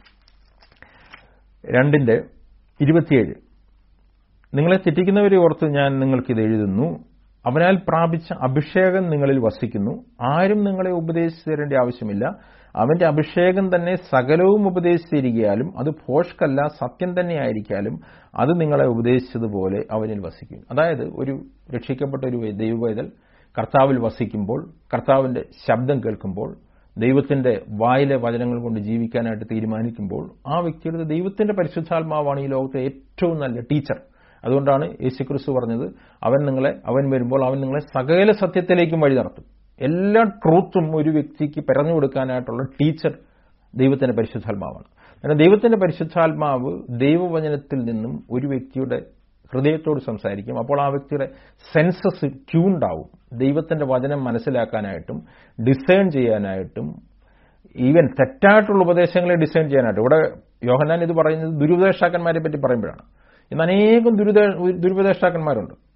രണ്ടിന്റെ ഇരുപത്തിയേഴ് നിങ്ങളെ തെറ്റിക്കുന്നവരെ ഓർത്ത് ഞാൻ നിങ്ങൾക്കിത് എഴുതുന്നു അവനാൽ പ്രാപിച്ച അഭിഷേകം നിങ്ങളിൽ വസിക്കുന്നു ആരും നിങ്ങളെ ഉപദേശിച്ചു തരേണ്ട ആവശ്യമില്ല അവന്റെ അഭിഷേകം തന്നെ സകലവും ഉപദേശിച്ചിരിക്കാലും അത് ഭോഷ്കല്ല സത്യം തന്നെ ആയിരിക്കാലും അത് നിങ്ങളെ ഉപദേശിച്ചതുപോലെ അവനിൽ വസിക്കും അതായത് ഒരു രക്ഷിക്കപ്പെട്ട ഒരു ദൈവവേദൽ കർത്താവിൽ വസിക്കുമ്പോൾ കർത്താവിന്റെ ശബ്ദം കേൾക്കുമ്പോൾ ദൈവത്തിന്റെ വായിലെ വചനങ്ങൾ കൊണ്ട് ജീവിക്കാനായിട്ട് തീരുമാനിക്കുമ്പോൾ ആ വ്യക്തിയുടെ ദൈവത്തിന്റെ പരിശുദ്ധാത്മാവാണ് ഈ ലോകത്തെ ഏറ്റവും നല്ല ടീച്ചർ അതുകൊണ്ടാണ് യേശുക്രിസ്തു പറഞ്ഞത് അവൻ നിങ്ങളെ അവൻ വരുമ്പോൾ അവൻ നിങ്ങളെ സകല സത്യത്തിലേക്കും വഴി നടത്തും എല്ലാ ട്രൂത്തും ഒരു വ്യക്തിക്ക് പറഞ്ഞു കൊടുക്കാനായിട്ടുള്ള ടീച്ചർ ദൈവത്തിന്റെ പരിശുദ്ധാത്മാവാണ് കാരണം ദൈവത്തിന്റെ പരിശുദ്ധാത്മാവ് ദൈവവചനത്തിൽ നിന്നും ഒരു വ്യക്തിയുടെ ഹൃദയത്തോട് സംസാരിക്കും അപ്പോൾ ആ വ്യക്തിയുടെ സെൻസസ് ട്യൂൺഡ് ദൈവത്തിന്റെ വചനം മനസ്സിലാക്കാനായിട്ടും ഡിസൈൻ ചെയ്യാനായിട്ടും ഈവൻ തെറ്റായിട്ടുള്ള ഉപദേശങ്ങളെ ഡിസൈൻ ചെയ്യാനായിട്ട് ഇവിടെ യോഹന്നാൻ ഇത് പറയുന്നത് ദുരുപദേഷ്ടാക്കന്മാരെ പറ്റി പറയുമ്പോഴാണ് ഇന്ന് അനേകം ദുരുദ ദുരുപദേഷ്ടാക്കന്മാരുണ്ട്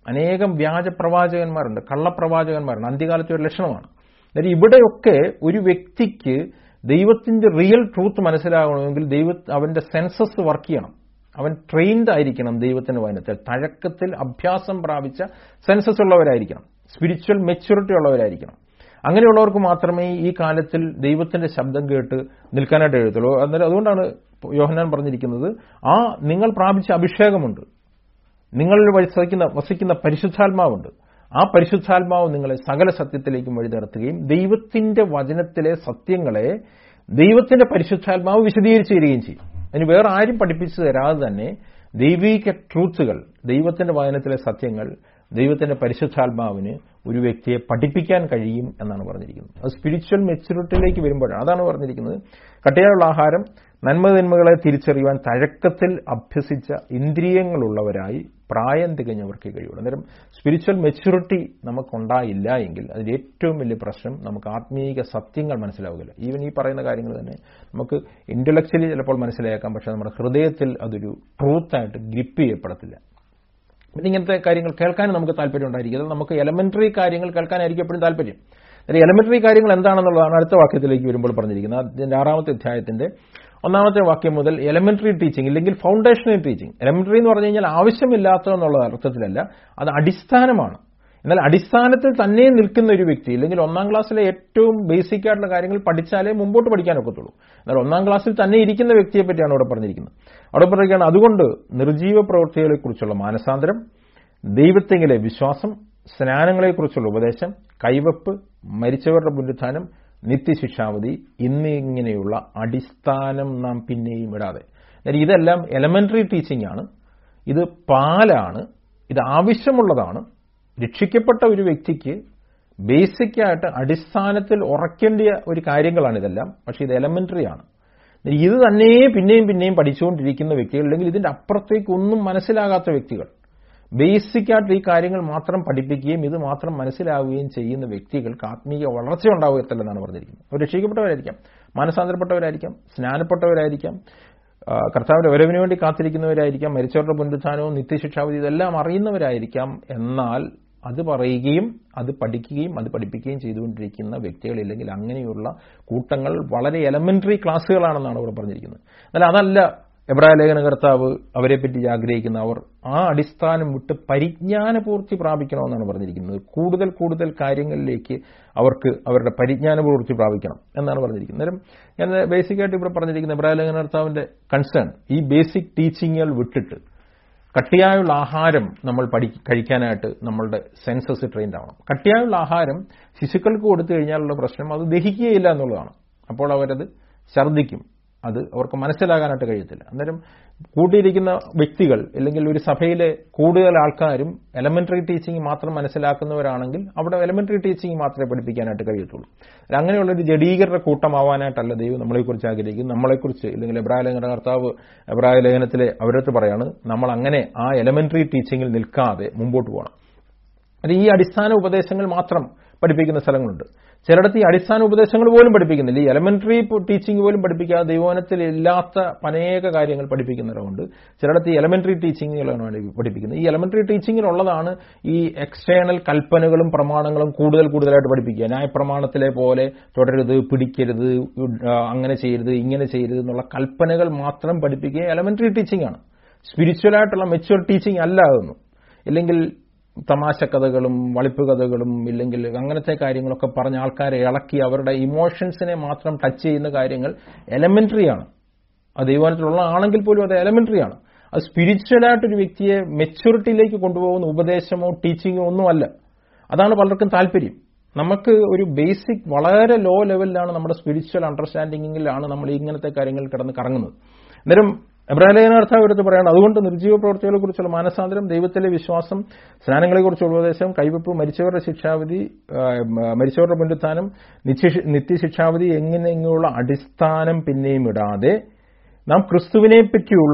അനേകം വ്യാജ പ്രവാചകന്മാരുണ്ട് കള്ളപ്രവാചകന്മാരുണ്ട് അന്ത്യകാലത്തെ ഒരു ലക്ഷണമാണ് അതായത് ഇവിടെയൊക്കെ ഒരു വ്യക്തിക്ക് ദൈവത്തിന്റെ റിയൽ ട്രൂത്ത് മനസ്സിലാകണമെങ്കിൽ ദൈവ അവന്റെ സെൻസസ് വർക്ക് ചെയ്യണം അവൻ ട്രെയിൻഡ് ആയിരിക്കണം ദൈവത്തിന്റെ വചനത്തിൽ തഴക്കത്തിൽ അഭ്യാസം പ്രാപിച്ച സെൻസസ് ഉള്ളവരായിരിക്കണം സ്പിരിച്വൽ മെച്യൂരിറ്റി ഉള്ളവരായിരിക്കണം അങ്ങനെയുള്ളവർക്ക് മാത്രമേ ഈ കാലത്തിൽ ദൈവത്തിന്റെ ശബ്ദം കേട്ട് നിൽക്കാനായിട്ട് എഴുത്തുള്ളൂ അന്നേരം അതുകൊണ്ടാണ് യോഹനാൻ പറഞ്ഞിരിക്കുന്നത് ആ നിങ്ങൾ പ്രാപിച്ച അഭിഷേകമുണ്ട് നിങ്ങളിൽ വസിക്കുന്ന വസിക്കുന്ന പരിശുദ്ധാത്മാവുണ്ട് ആ പരിശുദ്ധാത്മാവ് നിങ്ങളെ സകല സത്യത്തിലേക്കും വഴി നടത്തുകയും ദൈവത്തിന്റെ വചനത്തിലെ സത്യങ്ങളെ ദൈവത്തിന്റെ പരിശുദ്ധാത്മാവ് വിശദീകരിച്ചു തരികയും ചെയ്യും അതിന് വേറെ ആരും പഠിപ്പിച്ചു തരാതെ തന്നെ ദൈവിക ട്രൂത്തുകൾ ദൈവത്തിന്റെ വചനത്തിലെ സത്യങ്ങൾ ദൈവത്തിന്റെ പരിശുദ്ധാത്മാവിന് ഒരു വ്യക്തിയെ പഠിപ്പിക്കാൻ കഴിയും എന്നാണ് പറഞ്ഞിരിക്കുന്നത് അത് സ്പിരിച്വൽ മെച്യൂരിറ്റിയിലേക്ക് വരുമ്പോഴാണ് അതാണ് പറഞ്ഞിരിക്കുന്നത് കട്ടിയായുള്ള ആഹാരം നന്മതിന്മകളെ തിരിച്ചറിയുവാൻ തഴക്കത്തിൽ അഭ്യസിച്ച ഇന്ദ്രിയങ്ങളുള്ളവരായി പ്രായം തികഞ്ഞവർക്ക് കഴിയുള്ളൂ അന്നേരം സ്പിരിച്വൽ മെച്യൂരിറ്റി നമുക്കുണ്ടായില്ല എങ്കിൽ അതിന്റെ ഏറ്റവും വലിയ പ്രശ്നം നമുക്ക് ആത്മീയ സത്യങ്ങൾ മനസ്സിലാവുകയില്ല ഈവൻ ഈ പറയുന്ന കാര്യങ്ങൾ തന്നെ നമുക്ക് ഇന്റലക്ച്വലി ചിലപ്പോൾ മനസ്സിലാക്കാം പക്ഷെ നമ്മുടെ ഹൃദയത്തിൽ അതൊരു ട്രൂത്തായിട്ട് ഗ്രിപ്പ് ചെയ്യപ്പെടത്തില്ല പിന്നെ ഇങ്ങനത്തെ കാര്യങ്ങൾ കേൾക്കാനും നമുക്ക് താല്പര്യം ഉണ്ടായിരിക്കും നമുക്ക് എലമെന്ററി കാര്യങ്ങൾ കേൾക്കാനായിരിക്കും എപ്പോഴും താല്പര്യം എലമെന്ററി കാര്യങ്ങൾ എന്താണെന്നുള്ളതാണ് അടുത്ത വാക്യത്തിലേക്ക് വരുമ്പോൾ പറഞ്ഞിരിക്കുന്നത് അതിന്റെ ആറാമത്തെ അധ്യായത്തിന്റെ ഒന്നാമത്തെ വാക്യം മുതൽ എലമെന്ററി ടീച്ചിങ് ഇല്ലെങ്കിൽ ഫൗണ്ടേഷണൽ ടീച്ചിങ് എലമെന്ററി എന്ന് പറഞ്ഞു കഴിഞ്ഞാൽ ആവശ്യമില്ലാത്തതെന്നുള്ള അർത്ഥത്തിലല്ല അത് അടിസ്ഥാനമാണ് എന്നാൽ അടിസ്ഥാനത്തിൽ തന്നെ നിൽക്കുന്ന ഒരു വ്യക്തി അല്ലെങ്കിൽ ഒന്നാം ക്ലാസ്സിലെ ഏറ്റവും ബേസിക് ആയിട്ടുള്ള കാര്യങ്ങൾ പഠിച്ചാലേ മുമ്പോട്ട് പഠിക്കാനൊക്കത്തുള്ളൂ എന്നാൽ ഒന്നാം ക്ലാസ്സിൽ തന്നെ ഇരിക്കുന്ന വ്യക്തിയെ പറ്റിയാണ് അവിടെ പറഞ്ഞിരിക്കുന്നത് അവിടെ പറയുകയാണ് അതുകൊണ്ട് നിർജീവ പ്രവൃത്തികളെക്കുറിച്ചുള്ള മാനസാന്തരം ദൈവത്തെങ്കിലെ വിശ്വാസം സ്നാനങ്ങളെക്കുറിച്ചുള്ള ഉപദേശം കൈവപ്പ് മരിച്ചവരുടെ പുനരുത്ഥാനം നിത്യശിക്ഷാവധി എന്നിങ്ങനെയുള്ള അടിസ്ഥാനം നാം പിന്നെയും ഇടാതെ ഇതെല്ലാം എലമെന്ററി ടീച്ചിങ് ആണ് ഇത് പാലാണ് ഇത് ആവശ്യമുള്ളതാണ് രക്ഷിക്കപ്പെട്ട ഒരു വ്യക്തിക്ക് ബേസിക്കായിട്ട് അടിസ്ഥാനത്തിൽ ഉറക്കേണ്ട ഒരു കാര്യങ്ങളാണ് ഇതെല്ലാം പക്ഷേ ഇത് എലമെന്ററി ആണ് ഇത് തന്നെ പിന്നെയും പിന്നെയും പഠിച്ചുകൊണ്ടിരിക്കുന്ന വ്യക്തികൾ അല്ലെങ്കിൽ ഇതിന്റെ അപ്പുറത്തേക്ക് ഒന്നും മനസ്സിലാകാത്ത വ്യക്തികൾ ബേസിക്കായിട്ട് ഈ കാര്യങ്ങൾ മാത്രം പഠിപ്പിക്കുകയും ഇത് മാത്രം മനസ്സിലാവുകയും ചെയ്യുന്ന വ്യക്തികൾക്ക് ആത്മീയ വളർച്ച ഉണ്ടാവുകയത്തില്ലെന്നാണ് പറഞ്ഞിരിക്കുന്നത് അവർ രക്ഷിക്കപ്പെട്ടവരായിരിക്കാം മാനസാന്തരപ്പെട്ടവരായിരിക്കാം സ്നാനപ്പെട്ടവരായിരിക്കാം കർത്താവിന്റെ വരവിന് വേണ്ടി കാത്തിരിക്കുന്നവരായിരിക്കാം മരിച്ചവരുടെ പുനരുത്ഥാനവും നിത്യശിക്ഷാവധി ഇതെല്ലാം അറിയുന്നവരായിരിക്കാം എന്നാൽ അത് പറയുകയും അത് പഠിക്കുകയും അത് പഠിപ്പിക്കുകയും ചെയ്തുകൊണ്ടിരിക്കുന്ന വ്യക്തികളില്ലെങ്കിൽ അങ്ങനെയുള്ള കൂട്ടങ്ങൾ വളരെ എലമെന്ററി ക്ലാസ്സുകളാണെന്നാണ് ഇവിടെ പറഞ്ഞിരിക്കുന്നത് എന്നാൽ അതല്ല എബ്രായ ലേഖന കർത്താവ് അവരെപ്പറ്റി ആഗ്രഹിക്കുന്ന അവർ ആ അടിസ്ഥാനം വിട്ട് പരിജ്ഞാനപൂർത്തി പ്രാപിക്കണമെന്നാണ് പറഞ്ഞിരിക്കുന്നത് കൂടുതൽ കൂടുതൽ കാര്യങ്ങളിലേക്ക് അവർക്ക് അവരുടെ പരിജ്ഞാനപൂർത്തി പ്രാപിക്കണം എന്നാണ് പറഞ്ഞിരിക്കുന്നത് അന്നേരം ഞാൻ ബേസിക്കായിട്ട് ഇവിടെ പറഞ്ഞിരിക്കുന്ന എബ്രായ ലേഖന കർത്താവിന്റെ കൺസേൺ ഈ ബേസിക് ടീച്ചിങ്ങുകൾ വിട്ടിട്ട് കട്ടിയായുള്ള ആഹാരം നമ്മൾ പഠി കഴിക്കാനായിട്ട് നമ്മളുടെ സെൻസസ് ട്രെയിൻഡ് ആവണം കട്ടിയായുള്ള ആഹാരം ശിശുക്കൾക്ക് കൊടുത്തു കഴിഞ്ഞാലുള്ള പ്രശ്നം അത് ദഹിക്കുകയില്ല എന്നുള്ളതാണ് അപ്പോൾ അവരത് ഛർദ്ദിക്കും അത് അവർക്ക് മനസ്സിലാകാനായിട്ട് കഴിയത്തില്ല അന്നേരം കൂട്ടിയിരിക്കുന്ന വ്യക്തികൾ അല്ലെങ്കിൽ ഒരു സഭയിലെ കൂടുതൽ ആൾക്കാരും എലമെന്ററി ടീച്ചിങ് മാത്രം മനസ്സിലാക്കുന്നവരാണെങ്കിൽ അവിടെ എലമെന്ററി ടീച്ചിങ് മാത്രമേ പഠിപ്പിക്കാനായിട്ട് കഴിയത്തുള്ളൂ അങ്ങനെയുള്ള ഒരു ജഡീകരണ കൂട്ടമാവാനായിട്ടല്ല ദൈവം നമ്മളെക്കുറിച്ച് ആഗ്രഹിക്കും നമ്മളെക്കുറിച്ച് ഇല്ലെങ്കിൽ എബ്രായ ലേഖന കർത്താവ് എബ്രായ ലേഖനത്തിലെ അവരടുത്ത് പറയാണ് നമ്മൾ അങ്ങനെ ആ എലമെന്ററി ടീച്ചിങ്ങിൽ നിൽക്കാതെ മുമ്പോട്ട് പോകണം അത് ഈ അടിസ്ഥാന ഉപദേശങ്ങൾ മാത്രം പഠിപ്പിക്കുന്ന സ്ഥലങ്ങളുണ്ട് ചിലയിടത്ത് ഈ അടിസ്ഥാന ഉപദേശങ്ങൾ പോലും പഠിപ്പിക്കുന്നില്ല ഈ എലമെന്ററി ടീച്ചിങ് പോലും പഠിപ്പിക്കാതെ ദൈവവനത്തിൽ ഇല്ലാത്ത അനേക കാര്യങ്ങൾ പഠിപ്പിക്കുന്നവരുണ്ട് ചിലയിടത്ത് ഈ എലമെന്ററി ടീച്ചിങ്ങുകളാണ് പഠിപ്പിക്കുന്നത് ഈ എലമെന്ററി ടീച്ചിങ്ങിനുള്ളതാണ് ഈ എക്സ്റ്റേണൽ കൽപ്പനകളും പ്രമാണങ്ങളും കൂടുതൽ കൂടുതലായിട്ട് പഠിപ്പിക്കുക ന്യായപ്രമാണത്തിലെ പോലെ തുടരരുത് പിടിക്കരുത് അങ്ങനെ ചെയ്യരുത് ഇങ്ങനെ ചെയ്യരുത് എന്നുള്ള കൽപ്പനകൾ മാത്രം പഠിപ്പിക്കുക എലമെന്ററി ടീച്ചിങ് ആണ് സ്പിരിച്വലായിട്ടുള്ള മെച്യൂർ ടീച്ചിങ് അല്ല അതൊന്നും ഇല്ലെങ്കിൽ തമാശ കഥകളും വളിപ്പ് കഥകളും ഇല്ലെങ്കിൽ അങ്ങനത്തെ കാര്യങ്ങളൊക്കെ പറഞ്ഞ ആൾക്കാരെ ഇളക്കി അവരുടെ ഇമോഷൻസിനെ മാത്രം ടച്ച് ചെയ്യുന്ന കാര്യങ്ങൾ എലമെന്ററി ആണ് അത് ദൈവാനത്തിലുള്ള ആണെങ്കിൽ പോലും അത് എലമെന്ററി ആണ് അത് സ്പിരിച്വലായിട്ടൊരു വ്യക്തിയെ മെച്യൂരിറ്റിയിലേക്ക് കൊണ്ടുപോകുന്ന ഉപദേശമോ ടീച്ചിങ്ങോ ഒന്നുമല്ല അതാണ് പലർക്കും താല്പര്യം നമുക്ക് ഒരു ബേസിക് വളരെ ലോ ലെവലിലാണ് നമ്മുടെ സ്പിരിച്വൽ അണ്ടർസ്റ്റാൻഡിങ്ങിലാണ് നമ്മൾ ഇങ്ങനത്തെ കാര്യങ്ങൾ കിടന്ന് കറങ്ങുന്നത് അന്നേരം എബ്രാഹിലേഖനാർത്ഥം എടുത്ത് പറയണം അതുകൊണ്ട് നിർജീവ പ്രവർത്തികളെ കുറിച്ചുള്ള മാനസാന്തരം ദൈവത്തിലെ വിശ്വാസം സ്നാനങ്ങളെക്കുറിച്ചുള്ള ഉപദേശം കൈവപ്പ് മരിച്ചവരുടെ ശിക്ഷാവിധി മരിച്ചവരുടെ പുനരുത്ഥാനം നിത്യശിക്ഷാവിധി എങ്ങനെയുള്ള അടിസ്ഥാനം പിന്നെയും ഇടാതെ നാം ക്രിസ്തുവിനെ പറ്റിയുള്ള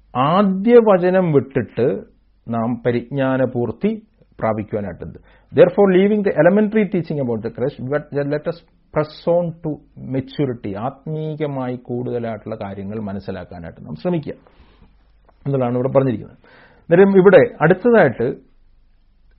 ആദ്യ വചനം വിട്ടിട്ട് നാം പരിജ്ഞാനപൂർത്തി പ്രാപിക്കുവാനായിട്ടുണ്ട് therefore leaving the elementary teaching about the Christ let's press on to maturity ആത്മീകമായി കൂടുതലായിട്ടുള്ള കാര്യങ്ങൾ മനസ്സിലാക്കാനായിട്ട് നാം ശ്രമിക്കുക എന്നുള്ളതാണ് ഇവിടെ പറഞ്ഞിരിക്കുന്നത് അന്നേരം ഇവിടെ അടുത്തതായിട്ട്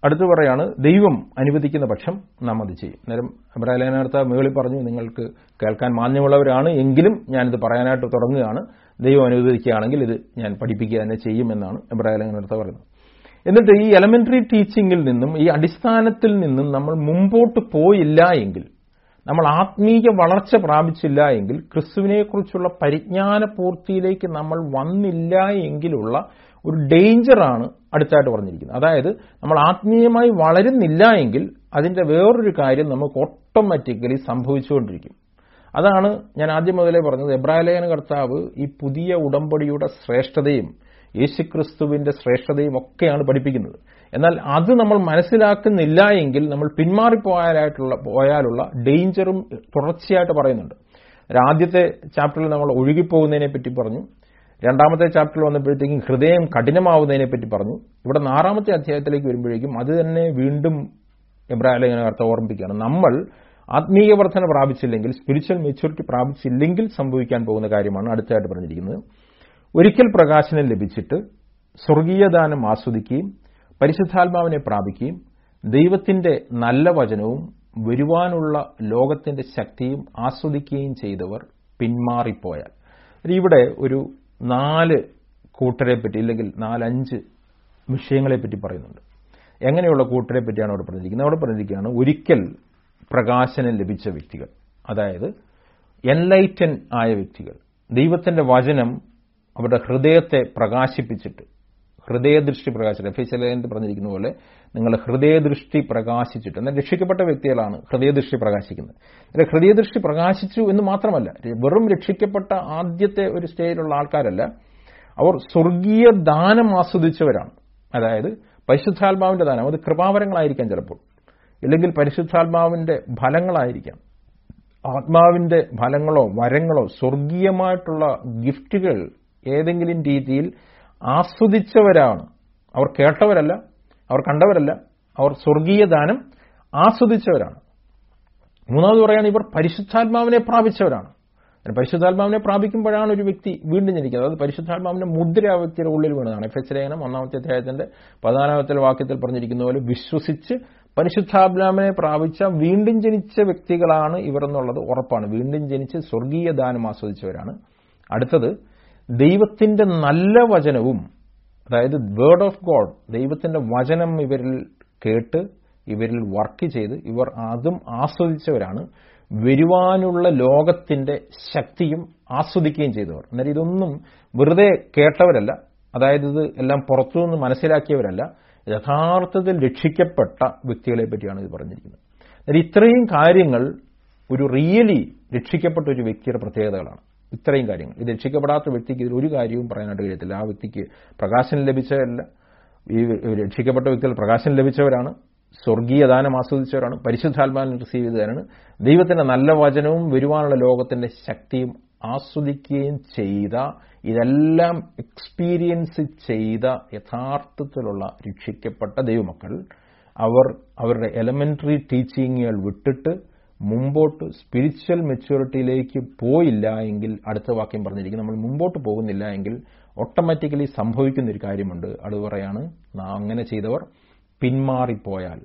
അടുത്ത് പറയാണ് ദൈവം അനുവദിക്കുന്ന പക്ഷം നാം അത് ചെയ്യും അന്നേരം അബ്രാലേനടുത്ത മുകളിൽ പറഞ്ഞു നിങ്ങൾക്ക് കേൾക്കാൻ മാന്യമുള്ളവരാണ് എങ്കിലും ഞാനിത് പറയാനായിട്ട് തുടങ്ങുകയാണ് ദൈവം അനുവദിക്കുകയാണെങ്കിൽ ഇത് ഞാൻ പഠിപ്പിക്കുക തന്നെ ചെയ്യുമെന്നാണ് എബ്രാലേനടുത്ത പറയുന്നത് എന്നിട്ട് ഈ എലമെന്ററി ടീച്ചിങ്ങിൽ നിന്നും ഈ അടിസ്ഥാനത്തിൽ നിന്നും നമ്മൾ മുമ്പോട്ട് പോയില്ല എങ്കിൽ നമ്മൾ ആത്മീയ വളർച്ച പ്രാപിച്ചില്ല എങ്കിൽ ക്രിസ്തുവിനെക്കുറിച്ചുള്ള പരിജ്ഞാന പൂർത്തിയിലേക്ക് നമ്മൾ വന്നില്ല എങ്കിലുള്ള ഒരു ഡേഞ്ചറാണ് അടുത്തായിട്ട് പറഞ്ഞിരിക്കുന്നത് അതായത് നമ്മൾ ആത്മീയമായി വളരുന്നില്ല എങ്കിൽ അതിന്റെ വേറൊരു കാര്യം നമുക്ക് ഓട്ടോമാറ്റിക്കലി സംഭവിച്ചുകൊണ്ടിരിക്കും അതാണ് ഞാൻ ആദ്യം മുതലേ പറഞ്ഞത് എബ്രാലേഖന കർത്താവ് ഈ പുതിയ ഉടമ്പടിയുടെ ശ്രേഷ്ഠതയും യേശുക്രിസ്തുവിന്റെ ശ്രേഷ്ഠതയും ഒക്കെയാണ് പഠിപ്പിക്കുന്നത് എന്നാൽ അത് നമ്മൾ മനസ്സിലാക്കുന്നില്ല എങ്കിൽ നമ്മൾ പിന്മാറിപ്പോയാലായിട്ടുള്ള പോയാലുള്ള ഡേഞ്ചറും തുടർച്ചയായിട്ട് പറയുന്നുണ്ട് ആദ്യത്തെ ചാപ്റ്ററിൽ നമ്മൾ ഒഴുകിപ്പോകുന്നതിനെ പറ്റി പറഞ്ഞു രണ്ടാമത്തെ ചാപ്റ്ററിൽ വന്നപ്പോഴത്തേക്കും ഹൃദയം കഠിനമാവുന്നതിനെ പറ്റി പറഞ്ഞു ഇവിടെ ആറാമത്തെ അധ്യായത്തിലേക്ക് വരുമ്പോഴേക്കും അത് തന്നെ വീണ്ടും എബ്രാലേഖനകർത്ത ഓർമ്മിപ്പിക്കുകയാണ് നമ്മൾ ആത്മീയ വർധന പ്രാപിച്ചില്ലെങ്കിൽ സ്പിരിച്വൽ മെച്യൂരിറ്റി പ്രാപിച്ചില്ലെങ്കിൽ സംഭവിക്കാൻ പോകുന്ന കാര്യമാണ് അടുത്തായിട്ട് പറഞ്ഞിരിക്കുന്നത് ഒരിക്കൽ പ്രകാശനം ലഭിച്ചിട്ട് സ്വർഗീയദാനം ആസ്വദിക്കുകയും പരിശുദ്ധാത്മാവിനെ പ്രാപിക്കുകയും ദൈവത്തിന്റെ നല്ല വചനവും വരുവാനുള്ള ലോകത്തിന്റെ ശക്തിയും ആസ്വദിക്കുകയും ചെയ്തവർ പിന്മാറിപ്പോയാൽ ഇവിടെ ഒരു നാല് കൂട്ടരെ പറ്റി ഇല്ലെങ്കിൽ നാലഞ്ച് വിഷയങ്ങളെ പറ്റി പറയുന്നുണ്ട് എങ്ങനെയുള്ള കൂട്ടരെ പറ്റിയാണ് അവിടെ പറഞ്ഞിരിക്കുന്നത് അവിടെ പറഞ്ഞിരിക്കുകയാണ് ഒരിക്കൽ പ്രകാശനം ലഭിച്ച വ്യക്തികൾ അതായത് എൻലൈറ്റൻ ആയ വ്യക്തികൾ ദൈവത്തിന്റെ വചനം അവരുടെ ഹൃദയത്തെ പ്രകാശിപ്പിച്ചിട്ട് ഹൃദയദൃഷ്ടി പ്രകാശിച്ചിട്ട് എഫ് എസ് ലേഖനത്തിൽ പറഞ്ഞിരിക്കുന്ന പോലെ നിങ്ങൾ ഹൃദയദൃഷ്ടി പ്രകാശിച്ചിട്ട് എന്നാൽ രക്ഷിക്കപ്പെട്ട വ്യക്തികളാണ് ഹൃദയദൃഷ്ടി പ്രകാശിക്കുന്നത് എന്നാൽ ഹൃദയദൃഷ്ടി പ്രകാശിച്ചു എന്ന് മാത്രമല്ല വെറും രക്ഷിക്കപ്പെട്ട ആദ്യത്തെ ഒരു സ്റ്റേജിലുള്ള ആൾക്കാരല്ല അവർ സ്വർഗീയ ദാനം ആസ്വദിച്ചവരാണ് അതായത് പരിശുദ്ധാത്മാവിന്റെ ദാനം അത് കൃപാവരങ്ങളായിരിക്കാം ചിലപ്പോൾ ഇല്ലെങ്കിൽ പരിശുദ്ധാത്മാവിന്റെ ഫലങ്ങളായിരിക്കാം ആത്മാവിന്റെ ഫലങ്ങളോ വരങ്ങളോ സ്വർഗീയമായിട്ടുള്ള ഗിഫ്റ്റുകൾ ഏതെങ്കിലും രീതിയിൽ ആസ്വദിച്ചവരാണ് അവർ കേട്ടവരല്ല അവർ കണ്ടവരല്ല അവർ സ്വർഗീയ ദാനം ആസ്വദിച്ചവരാണ് മൂന്നാമത് പറയാണ് ഇവർ പരിശുദ്ധാത്മാവിനെ പ്രാപിച്ചവരാണ് പരിശുദ്ധാത്മാവിനെ പ്രാപിക്കുമ്പോഴാണ് ഒരു വ്യക്തി വീണ്ടും ജനിക്കുന്നത് അത് പരിശുദ്ധാത്മാവിന്റെ മുദ്ര ആ വ്യക്തിയുടെ ഉള്ളിൽ വീണതാണ് എഫ് എസ് ലേഖനം ഒന്നാമത്തെ അധ്യായത്തിന്റെ പതിനാലാമത്തെ വാക്യത്തിൽ പറഞ്ഞിരിക്കുന്ന പോലെ വിശ്വസിച്ച് പരിശുദ്ധാത്മാവിനെ പ്രാപിച്ച വീണ്ടും ജനിച്ച വ്യക്തികളാണ് ഇവർ എന്നുള്ളത് ഉറപ്പാണ് വീണ്ടും ജനിച്ച് സ്വർഗീയ ദാനം ആസ്വദിച്ചവരാണ് അടുത്തത് ദൈവത്തിന്റെ നല്ല വചനവും അതായത് വേർഡ് ഓഫ് ഗോഡ് ദൈവത്തിന്റെ വചനം ഇവരിൽ കേട്ട് ഇവരിൽ വർക്ക് ചെയ്ത് ഇവർ അതും ആസ്വദിച്ചവരാണ് വരുവാനുള്ള ലോകത്തിന്റെ ശക്തിയും ആസ്വദിക്കുകയും ചെയ്തവർ എന്നാൽ ഇതൊന്നും വെറുതെ കേട്ടവരല്ല അതായത് ഇത് എല്ലാം പുറത്തുനിന്ന് മനസ്സിലാക്കിയവരല്ല യഥാർത്ഥത്തിൽ രക്ഷിക്കപ്പെട്ട വ്യക്തികളെ പറ്റിയാണ് ഇത് പറഞ്ഞിരിക്കുന്നത് എന്നാൽ ഇത്രയും കാര്യങ്ങൾ ഒരു റിയലി രക്ഷിക്കപ്പെട്ട ഒരു വ്യക്തിയുടെ പ്രത്യേകതകളാണ് ഇത്രയും കാര്യങ്ങൾ ഇത് രക്ഷിക്കപ്പെടാത്ത വ്യക്തിക്ക് ഇതിൽ ഒരു കാര്യവും പറയാനായിട്ട് കഴിയത്തില്ല ആ വ്യക്തിക്ക് പ്രകാശനം ലഭിച്ചതല്ല ഈ രക്ഷിക്കപ്പെട്ട വ്യക്തികൾ പ്രകാശനം ലഭിച്ചവരാണ് സ്വർഗീയ ദാനം ആസ്വദിച്ചവരാണ് പരിശുദ്ധാത്മാവിനെ റിസീവ് ചെയ്തവരാണ് ദൈവത്തിന്റെ നല്ല വചനവും വരുവാനുള്ള ലോകത്തിന്റെ ശക്തിയും ആസ്വദിക്കുകയും ചെയ്ത ഇതെല്ലാം എക്സ്പീരിയൻസ് ചെയ്ത യഥാർത്ഥത്തിലുള്ള രക്ഷിക്കപ്പെട്ട ദൈവമക്കൾ അവർ അവരുടെ എലമെന്ററി ടീച്ചിങ്ങുകൾ വിട്ടിട്ട് മുമ്പോട്ട് സ്പിരിച്വൽ മെച്യൂരിറ്റിയിലേക്ക് പോയില്ല എങ്കിൽ അടുത്ത വാക്യം പറഞ്ഞിരിക്കും നമ്മൾ മുമ്പോട്ട് പോകുന്നില്ല എങ്കിൽ ഓട്ടോമാറ്റിക്കലി സംഭവിക്കുന്ന ഒരു കാര്യമുണ്ട് അത് പറയാണ് അങ്ങനെ ചെയ്തവർ പിന്മാറിപ്പോയാൽ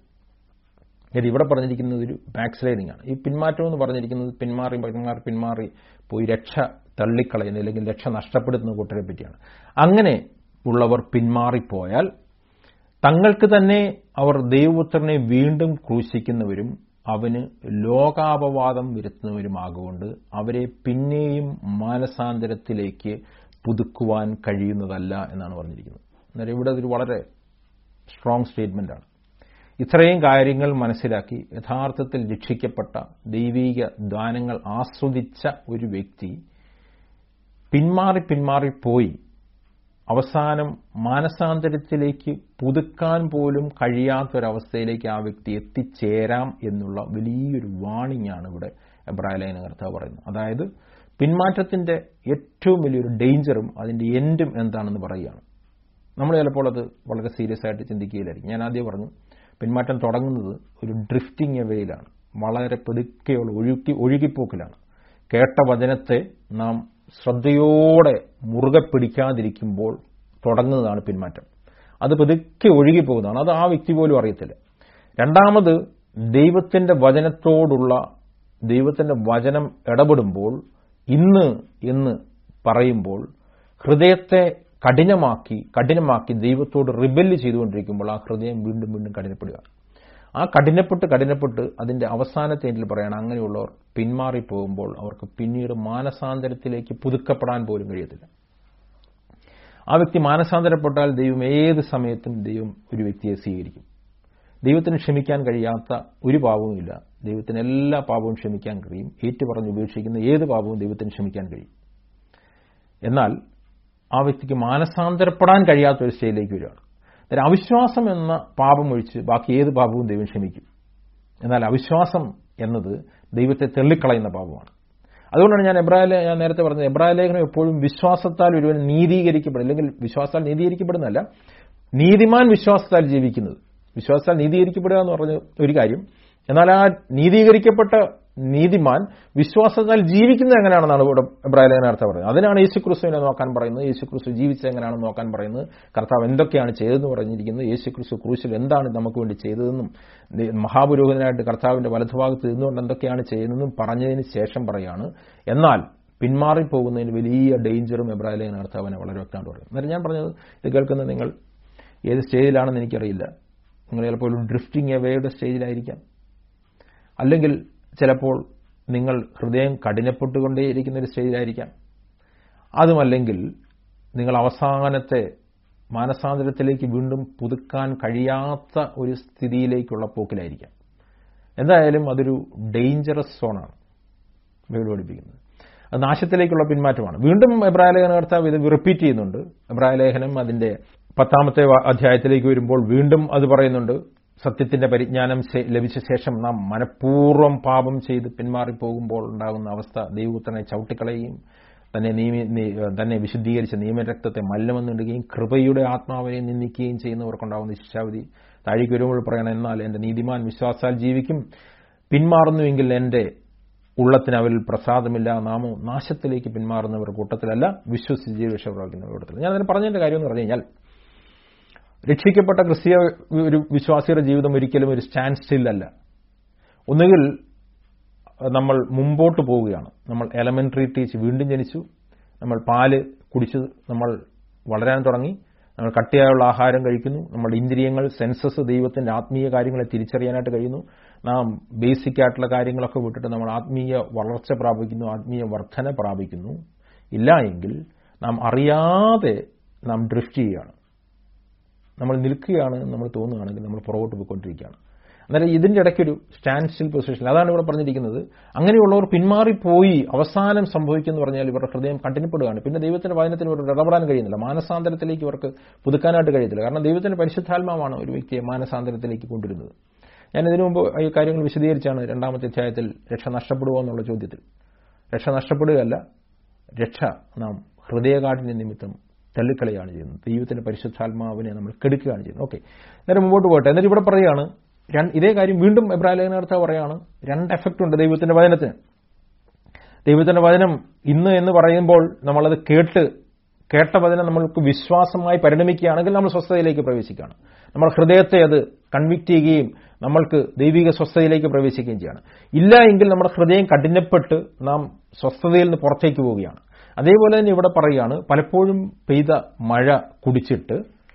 ഇത് ഇവിടെ പറഞ്ഞിരിക്കുന്നത് ഒരു ബാക്ക് സ്ലൈഡിംഗ് ആണ് ഈ പിന്മാറ്റം എന്ന് പറഞ്ഞിരിക്കുന്നത് പിന്മാറി പിന്മാറി പിന്മാറി പോയി രക്ഷ തള്ളിക്കളയുന്ന അല്ലെങ്കിൽ രക്ഷ നഷ്ടപ്പെടുത്തുന്ന കൂട്ടരെ പറ്റിയാണ് അങ്ങനെ ഉള്ളവർ പിന്മാറിപ്പോയാൽ തങ്ങൾക്ക് തന്നെ അവർ ദൈവപുത്രനെ വീണ്ടും ക്രൂശിക്കുന്നവരും അവന് ലോകാപവാദം വരുത്തുന്നവരുമാകൊണ്ട് അവരെ പിന്നെയും മാനസാന്തരത്തിലേക്ക് പുതുക്കുവാൻ കഴിയുന്നതല്ല എന്നാണ് പറഞ്ഞിരിക്കുന്നത് അന്നേരം ഇവിടെ അതൊരു വളരെ സ്ട്രോങ് സ്റ്റേറ്റ്മെന്റ് ആണ് ഇത്രയും കാര്യങ്ങൾ മനസ്സിലാക്കി യഥാർത്ഥത്തിൽ രക്ഷിക്കപ്പെട്ട ദൈവീക ദാനങ്ങൾ ആസ്വദിച്ച ഒരു വ്യക്തി പിന്മാറി പിന്മാറി പോയി അവസാനം മാനസാന്തരത്തിലേക്ക് പുതുക്കാൻ പോലും കഴിയാത്തൊരവസ്ഥയിലേക്ക് ആ വ്യക്തി എത്തിച്ചേരാം എന്നുള്ള വലിയൊരു വാണിംഗ് ആണ് ഇവിടെ എബ്രാഹിലേന കർത്താവ് പറയുന്നത് അതായത് പിന്മാറ്റത്തിന്റെ ഏറ്റവും വലിയൊരു ഡേഞ്ചറും അതിന്റെ എൻഡും എന്താണെന്ന് പറയുകയാണ് നമ്മൾ ചിലപ്പോൾ അത് വളരെ സീരിയസ് ആയിട്ട് ചിന്തിക്കുകയില്ലായിരിക്കും ഞാൻ ആദ്യം പറഞ്ഞു പിന്മാറ്റം തുടങ്ങുന്നത് ഒരു ഡ്രിഫ്റ്റിംഗ് എവേയിലാണ് വളരെ പതുക്കെയുള്ള ഒഴുക്കി ഒഴുകിപ്പോക്കിലാണ് കേട്ട വചനത്തെ നാം ശ്രദ്ധയോടെ മുറുകെ പിടിക്കാതിരിക്കുമ്പോൾ തുടങ്ങുന്നതാണ് പിന്മാറ്റം അത് പതുക്കെ ഒഴുകി പോകുന്നതാണ് അത് ആ വ്യക്തി പോലും അറിയത്തില്ല രണ്ടാമത് ദൈവത്തിന്റെ വചനത്തോടുള്ള ദൈവത്തിന്റെ വചനം ഇടപെടുമ്പോൾ ഇന്ന് എന്ന് പറയുമ്പോൾ ഹൃദയത്തെ കഠിനമാക്കി കഠിനമാക്കി ദൈവത്തോട് റിബല്ല് ചെയ്തുകൊണ്ടിരിക്കുമ്പോൾ ആ ഹൃദയം വീണ്ടും വീണ്ടും കഠിനപ്പെടുക ആ കഠിനപ്പെട്ട് കഠിനപ്പെട്ട് അതിന്റെ അവസാനത്തെ എങ്കിൽ പറയണം അങ്ങനെയുള്ളവർ പിന്മാറിപ്പോകുമ്പോൾ അവർക്ക് പിന്നീട് മാനസാന്തരത്തിലേക്ക് പുതുക്കപ്പെടാൻ പോലും കഴിയത്തില്ല ആ വ്യക്തി മാനസാന്തരപ്പെട്ടാൽ ദൈവം ഏത് സമയത്തും ദൈവം ഒരു വ്യക്തിയെ സ്വീകരിക്കും ദൈവത്തിന് ക്ഷമിക്കാൻ കഴിയാത്ത ഒരു പാപവുമില്ല ദൈവത്തിന് എല്ലാ പാപവും ക്ഷമിക്കാൻ കഴിയും ഏറ്റുപറഞ്ഞ് ഉപേക്ഷിക്കുന്ന ഏത് പാപവും ദൈവത്തിന് ക്ഷമിക്കാൻ കഴിയും എന്നാൽ ആ വ്യക്തിക്ക് മാനസാന്തരപ്പെടാൻ കഴിയാത്ത ഒരു സ്റ്റേജിലേക്ക് വരികയാണ് അന്നേരം അവിശ്വാസം എന്ന പാപം ഒഴിച്ച് ബാക്കി ഏത് പാപവും ദൈവം ക്ഷമിക്കും എന്നാൽ അവിശ്വാസം എന്നത് ദൈവത്തെ തെള്ളിക്കളയുന്ന പാപമാണ് അതുകൊണ്ടാണ് ഞാൻ എബ്രാഹിം ഞാൻ നേരത്തെ പറഞ്ഞത് എബ്രാഹിം ലേഖനം എപ്പോഴും വിശ്വാസത്താൽ ഒരുവൻ നീതീകരിക്കപ്പെടും അല്ലെങ്കിൽ വിശ്വാസത്താൽ നീതീകരിക്കപ്പെടുന്നതല്ല നീതിമാൻ വിശ്വാസത്താൽ ജീവിക്കുന്നത് വിശ്വാസത്താൽ നീതീകരിക്കപ്പെടുക എന്ന് പറഞ്ഞ ഒരു കാര്യം എന്നാൽ ആ നീതീകരിക്കപ്പെട്ട നീതിമാൻ വിശ്വാസത്താൽ ജീവിക്കുന്നത് എങ്ങനെയാണെന്നാണ് ഇവിടെ ഇബ്രാഹിം ലേഖന അർത്ഥം പറയുന്നത് അതിനാണ് യേശു ക്രിസ്തുവിനെ നോക്കാൻ പറയുന്നത് യേശു ക്രിസ്തു ജീവിച്ചത് എങ്ങനെയാണെന്ന് നോക്കാൻ പറയുന്നത് കർത്താവ് എന്തൊക്കെയാണ് ചെയ്തതെന്ന് പറഞ്ഞിരിക്കുന്നത് യേശു ക്രിസ്തു ക്രൂശിൽ എന്താണ് നമുക്ക് വേണ്ടി ചെയ്തതെന്നും മഹാപുരോഹിതനായിട്ട് കർത്താവിന്റെ വലതുഭാഗത്ത് നിന്നുകൊണ്ട് എന്തൊക്കെയാണ് ചെയ്യുന്നതെന്നും പറഞ്ഞതിന് ശേഷം പറയാണ് എന്നാൽ പിന്മാറിപ്പോകുന്നതിന് വലിയ ഡേഞ്ചറും എബ്രാഹിം ലേഖന കർത്താവിനെ വളരെ വ്യക്തമായിട്ട് പറയും അന്നേരം ഞാൻ പറഞ്ഞത് ഇത് കേൾക്കുന്ന നിങ്ങൾ ഏത് സ്റ്റേജിലാണെന്ന് എനിക്കറിയില്ല നിങ്ങൾ ചിലപ്പോൾ ഒരു ഡ്രിഫ്റ്റിംഗ് എവേയുടെ സ്റ്റേജിലായിരിക്കാം അല്ലെങ്കിൽ ചിലപ്പോൾ നിങ്ങൾ ഹൃദയം കഠിനപ്പെട്ടുകൊണ്ടേയിരിക്കുന്ന ഒരു സ്റ്റേജിലായിരിക്കാം അതുമല്ലെങ്കിൽ നിങ്ങൾ അവസാനത്തെ മാനസാന്തരത്തിലേക്ക് വീണ്ടും പുതുക്കാൻ കഴിയാത്ത ഒരു സ്ഥിതിയിലേക്കുള്ള പോക്കിലായിരിക്കാം എന്തായാലും അതൊരു ഡേഞ്ചറസ് സോണാണ് ബൈബിൾ പഠിപ്പിക്കുന്നത് അത് നാശത്തിലേക്കുള്ള പിന്മാറ്റമാണ് വീണ്ടും എബ്രായ ലേഖന കർത്താവ് ഇത് റിപ്പീറ്റ് ചെയ്യുന്നുണ്ട് എബ്രായ ലേഖനം അതിന്റെ പത്താമത്തെ അധ്യായത്തിലേക്ക് വരുമ്പോൾ വീണ്ടും അത് പറയുന്നുണ്ട് സത്യത്തിന്റെ പരിജ്ഞാനം ലഭിച്ച ശേഷം നാം മനഃപൂർവ്വം പാപം ചെയ്ത് പിന്മാറിപ്പോകുമ്പോൾ ഉണ്ടാകുന്ന അവസ്ഥ ദൈവപുത്രനെ ചവിട്ടിക്കളയുകയും തന്നെ നിയമി തന്നെ വിശുദ്ധീകരിച്ച നിയമരക്തത്തെ മല്ലമെന്നിടുകയും കൃപയുടെ ആത്മാവിനെ നിന്ദിക്കുകയും ചെയ്യുന്നവർക്കുണ്ടാകുന്ന ശിക്ഷാവിധി താഴേക്ക് വരുമ്പോൾ പറയണം എന്നാൽ എന്റെ നീതിമാൻ വിശ്വാസാൽ ജീവിക്കും പിന്മാറുന്നുവെങ്കിൽ എന്റെ ഉള്ളത്തിന് അവരിൽ പ്രസാദമില്ല നാമോ നാശത്തിലേക്ക് പിന്മാറുന്നവർ കൂട്ടത്തിലല്ല വിശ്വസിച്ച് ജീവിച്ച പ്രവർത്തിക്കുന്ന കൂട്ടത്തിൽ ഞാൻ അതിന് പറഞ്ഞതിന്റെ കാര്യം എന്ന് പറഞ്ഞു കഴിഞ്ഞാൽ രക്ഷിക്കപ്പെട്ട ക്രിസ്തീയ ഒരു വിശ്വാസിയുടെ ജീവിതം ഒരിക്കലും ഒരു സ്റ്റാൻഡ് സ്റ്റില്ലല്ല ഒന്നുകിൽ നമ്മൾ മുമ്പോട്ട് പോവുകയാണ് നമ്മൾ എലമെന്ററി ടീച്ച് വീണ്ടും ജനിച്ചു നമ്മൾ പാല് കുടിച്ച് നമ്മൾ വളരാൻ തുടങ്ങി നമ്മൾ കട്ടിയായുള്ള ആഹാരം കഴിക്കുന്നു നമ്മുടെ ഇന്ദ്രിയങ്ങൾ സെൻസസ് ദൈവത്തിന്റെ ആത്മീയ കാര്യങ്ങളെ തിരിച്ചറിയാനായിട്ട് കഴിയുന്നു നാം ബേസിക് ആയിട്ടുള്ള കാര്യങ്ങളൊക്കെ വിട്ടിട്ട് നമ്മൾ ആത്മീയ വളർച്ച പ്രാപിക്കുന്നു ആത്മീയ വർധന പ്രാപിക്കുന്നു ഇല്ല എങ്കിൽ നാം അറിയാതെ നാം ഡ്രിഫ്റ്റ് ചെയ്യുകയാണ് നമ്മൾ നിൽക്കുകയാണ് നമ്മൾ തോന്നുകയാണെങ്കിൽ നമ്മൾ പുറകോട്ട് പോയിക്കൊണ്ടിരിക്കുകയാണ് അന്നേരം ഇതിന്റെ ഇടയ്ക്കൊരു സ്റ്റാൻഡ് സ്റ്റിൽ പൊസിഷൻ അതാണ് ഇവിടെ പറഞ്ഞിരിക്കുന്നത് അങ്ങനെയുള്ളവർ പിന്മാറിപ്പോയി അവസാനം സംഭവിക്കുമെന്ന് പറഞ്ഞാൽ ഇവരുടെ ഹൃദയം കണ്ടിന്യപ്പെടുകയാണ് പിന്നെ ദൈവത്തിന്റെ വചനത്തിന് ഇവർക്ക് ഇടപെടാൻ കഴിയുന്നില്ല മാനസാന്തരത്തിലേക്ക് ഇവർക്ക് പുതുക്കാനായിട്ട് കഴിയത്തില്ല കാരണം ദൈവത്തിന്റെ പരിശുദ്ധാത്മാവാണ് ഒരു വ്യക്തിയെ മാനസാന്തരത്തിലേക്ക് കൊണ്ടുവരുന്നത് ഞാൻ ഇതിനു മുമ്പ് ഈ കാര്യങ്ങൾ വിശദീകരിച്ചാണ് രണ്ടാമത്തെ അധ്യായത്തിൽ രക്ഷ നഷ്ടപ്പെടുമോ എന്നുള്ള ചോദ്യത്തിൽ രക്ഷ നഷ്ടപ്പെടുകയല്ല രക്ഷ നാം ഹൃദയകാഠിന്യ നിമിത്തം തള്ളിക്കളയാണ് ചെയ്യുന്നത് ദൈവത്തിന്റെ പരിശുദ്ധാത്മാവിനെ നമ്മൾ കെടുക്കുകയാണ് ചെയ്യുന്നത് ഓക്കെ നേരെ മുമ്പോട്ട് പോകട്ടെ എന്നിട്ട് ഇവിടെ പറയുകയാണ് ഇതേ കാര്യം വീണ്ടും എബ്രാഹിലേഖനർത്ഥ പറയാണ് രണ്ട് എഫക്റ്റ് ഉണ്ട് ദൈവത്തിന്റെ വചനത്തിന് ദൈവത്തിന്റെ വചനം ഇന്ന് എന്ന് പറയുമ്പോൾ നമ്മളത് കേട്ട് കേട്ട വചനം നമ്മൾക്ക് വിശ്വാസമായി പരിണമിക്കുകയാണെങ്കിൽ നമ്മൾ സ്വസ്ഥതയിലേക്ക് പ്രവേശിക്കുകയാണ് നമ്മൾ ഹൃദയത്തെ അത് കൺവിക്ട് ചെയ്യുകയും നമ്മൾക്ക് ദൈവിക സ്വസ്ഥതയിലേക്ക് പ്രവേശിക്കുകയും ചെയ്യാണ് ഇല്ല എങ്കിൽ നമ്മുടെ ഹൃദയം കഠിനപ്പെട്ട് നാം സ്വസ്ഥതയിൽ നിന്ന് പുറത്തേക്ക് പോവുകയാണ് അതേപോലെ തന്നെ ഇവിടെ പറയുകയാണ് പലപ്പോഴും പെയ്ത മഴ കുടിച്ചിട്ട്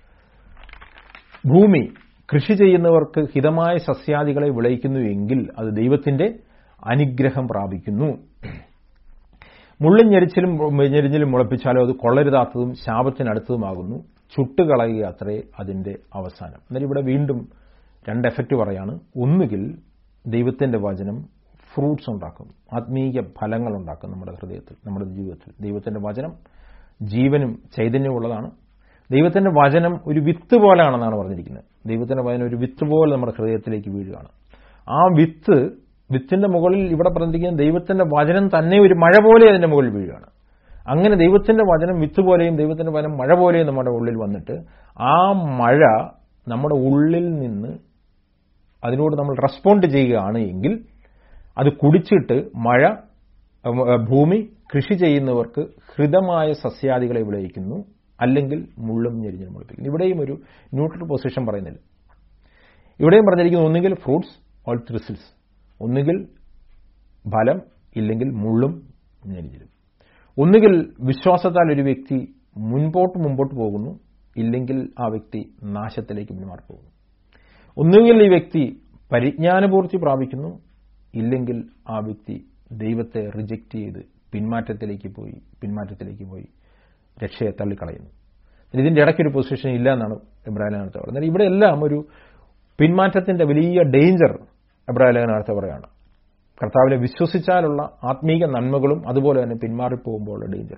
ഭൂമി കൃഷി ചെയ്യുന്നവർക്ക് ഹിതമായ സസ്യാദികളെ വിളയിക്കുന്നു എങ്കിൽ അത് ദൈവത്തിന്റെ അനുഗ്രഹം പ്രാപിക്കുന്നു മുള്ളും ഞെരിച്ചിലും ഞെരിഞ്ഞിലും മുളപ്പിച്ചാലോ അത് കൊള്ളരുതാത്തതും ശാപത്തിനടുത്തതുമാകുന്നു ചുട്ടുകളയുക അത്രേ അതിന്റെ അവസാനം എന്നാൽ ഇവിടെ വീണ്ടും രണ്ട് എഫക്റ്റ് പറയാണ് ഒന്നുകിൽ ദൈവത്തിന്റെ വചനം ഫ്രൂട്ട്സ് ഉണ്ടാക്കും ആത്മീയ ഫലങ്ങൾ ഉണ്ടാക്കും നമ്മുടെ ഹൃദയത്തിൽ നമ്മുടെ ജീവിതത്തിൽ ദൈവത്തിന്റെ വചനം ജീവനും ചൈതന്യമുള്ളതാണ് ദൈവത്തിന്റെ വചനം ഒരു വിത്ത് പോലെയാണെന്നാണ് പറഞ്ഞിരിക്കുന്നത് ദൈവത്തിന്റെ വചനം ഒരു വിത്ത് പോലെ നമ്മുടെ ഹൃദയത്തിലേക്ക് വീഴുകയാണ് ആ വിത്ത് വിത്തിന്റെ മുകളിൽ ഇവിടെ പറഞ്ഞിരിക്കുന്ന ദൈവത്തിന്റെ വചനം തന്നെ ഒരു മഴ പോലെ അതിന്റെ മുകളിൽ വീഴുകയാണ് അങ്ങനെ ദൈവത്തിന്റെ വചനം വിത്ത് പോലെയും ദൈവത്തിന്റെ വചനം മഴ പോലെയും നമ്മുടെ ഉള്ളിൽ വന്നിട്ട് ആ മഴ നമ്മുടെ ഉള്ളിൽ നിന്ന് അതിനോട് നമ്മൾ റെസ്പോണ്ട് ചെയ്യുകയാണ് എങ്കിൽ അത് കുടിച്ചിട്ട് മഴ ഭൂമി കൃഷി ചെയ്യുന്നവർക്ക് ഹൃതമായ സസ്യാദികളെ വിളയിക്കുന്നു അല്ലെങ്കിൽ മുള്ളും ഞെരിഞ്ഞിലും മുളപ്പിക്കുന്നു ഇവിടെയും ഒരു ന്യൂട്രൽ പൊസിഷൻ പറയുന്നില്ല ഇവിടെയും പറഞ്ഞിരിക്കുന്നത് ഒന്നുകിൽ ഫ്രൂട്ട്സ് ഓൾ ത്രിസിൽസ് ഒന്നുകിൽ ഫലം ഇല്ലെങ്കിൽ മുള്ളും ഞെരിഞ്ഞിലും ഒന്നുകിൽ വിശ്വാസത്താൽ ഒരു വ്യക്തി മുൻപോട്ട് മുമ്പോട്ട് പോകുന്നു ഇല്ലെങ്കിൽ ആ വ്യക്തി നാശത്തിലേക്ക് പിന്മാറി പോകുന്നു ഒന്നുകിൽ ഈ വ്യക്തി പരിജ്ഞാനപൂർത്തി പ്രാപിക്കുന്നു ഇല്ലെങ്കിൽ ആ വ്യക്തി ദൈവത്തെ റിജക്റ്റ് ചെയ്ത് പിന്മാറ്റത്തിലേക്ക് പോയി പിന്മാറ്റത്തിലേക്ക് പോയി രക്ഷയെ തള്ളിക്കളയുന്നു ഇതിന്റെ ഇടയ്ക്കൊരു പൊസിഷൻ ഇല്ല എന്നാണ് ഇബ്രാഹിം ലേഖനത്തെ പറയുന്നത് ഇവിടെ എല്ലാം ഒരു പിന്മാറ്റത്തിന്റെ വലിയ ഡേഞ്ചർ ഇബ്രാഹിം ലേഖനത്തെ പറയാണ് കർത്താവിനെ വിശ്വസിച്ചാലുള്ള ആത്മീക നന്മകളും അതുപോലെ തന്നെ പിന്മാറിപ്പോകുമ്പോഴുള്ള ഡേഞ്ചർ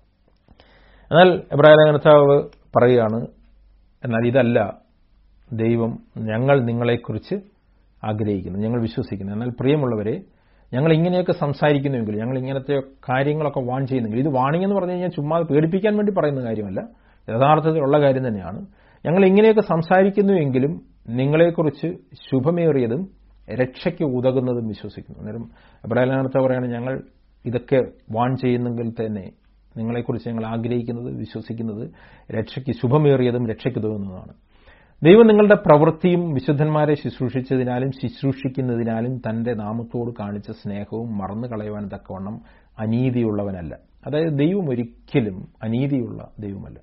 എന്നാൽ ഇബ്രാഹിം ലേഖനത്താവ് പറയുകയാണ് എന്നാൽ ഇതല്ല ദൈവം ഞങ്ങൾ നിങ്ങളെക്കുറിച്ച് ആഗ്രഹിക്കുന്നു ഞങ്ങൾ വിശ്വസിക്കുന്നു എന്നാൽ പ്രിയമുള്ളവരെ ഞങ്ങൾ ഇങ്ങനെയൊക്കെ സംസാരിക്കുന്നുവെങ്കിൽ ഞങ്ങൾ ഇങ്ങനത്തെ കാര്യങ്ങളൊക്കെ വാൺ ചെയ്യുന്നെങ്കിൽ ഇത് വാണിംഗ് എന്ന് പറഞ്ഞു കഴിഞ്ഞാൽ ചുമ്മാ പേടിപ്പിക്കാൻ വേണ്ടി പറയുന്ന കാര്യമല്ല യഥാർത്ഥത്തിലുള്ള കാര്യം തന്നെയാണ് ഞങ്ങൾ ഇങ്ങനെയൊക്കെ സംസാരിക്കുന്നുവെങ്കിലും നിങ്ങളെക്കുറിച്ച് ശുഭമേറിയതും രക്ഷയ്ക്ക് ഉതകുന്നതും വിശ്വസിക്കുന്നു അന്നേരം അബ്രാഹിലാനത്തെ പറയാണ് ഞങ്ങൾ ഇതൊക്കെ വാൺ ചെയ്യുന്നെങ്കിൽ തന്നെ നിങ്ങളെക്കുറിച്ച് ഞങ്ങൾ ആഗ്രഹിക്കുന്നത് വിശ്വസിക്കുന്നത് രക്ഷയ്ക്ക് ശുഭമേറിയതും രക്ഷയ്ക്ക് ഉതകുന്നതാണ് ദൈവം നിങ്ങളുടെ പ്രവൃത്തിയും വിശുദ്ധന്മാരെ ശുശ്രൂഷിച്ചതിനാലും ശുശ്രൂഷിക്കുന്നതിനാലും തന്റെ നാമത്തോട് കാണിച്ച സ്നേഹവും മറന്നു കളയുവാൻ തക്കവണ്ണം അനീതിയുള്ളവനല്ല അതായത് ദൈവം ഒരിക്കലും അനീതിയുള്ള ദൈവമല്ല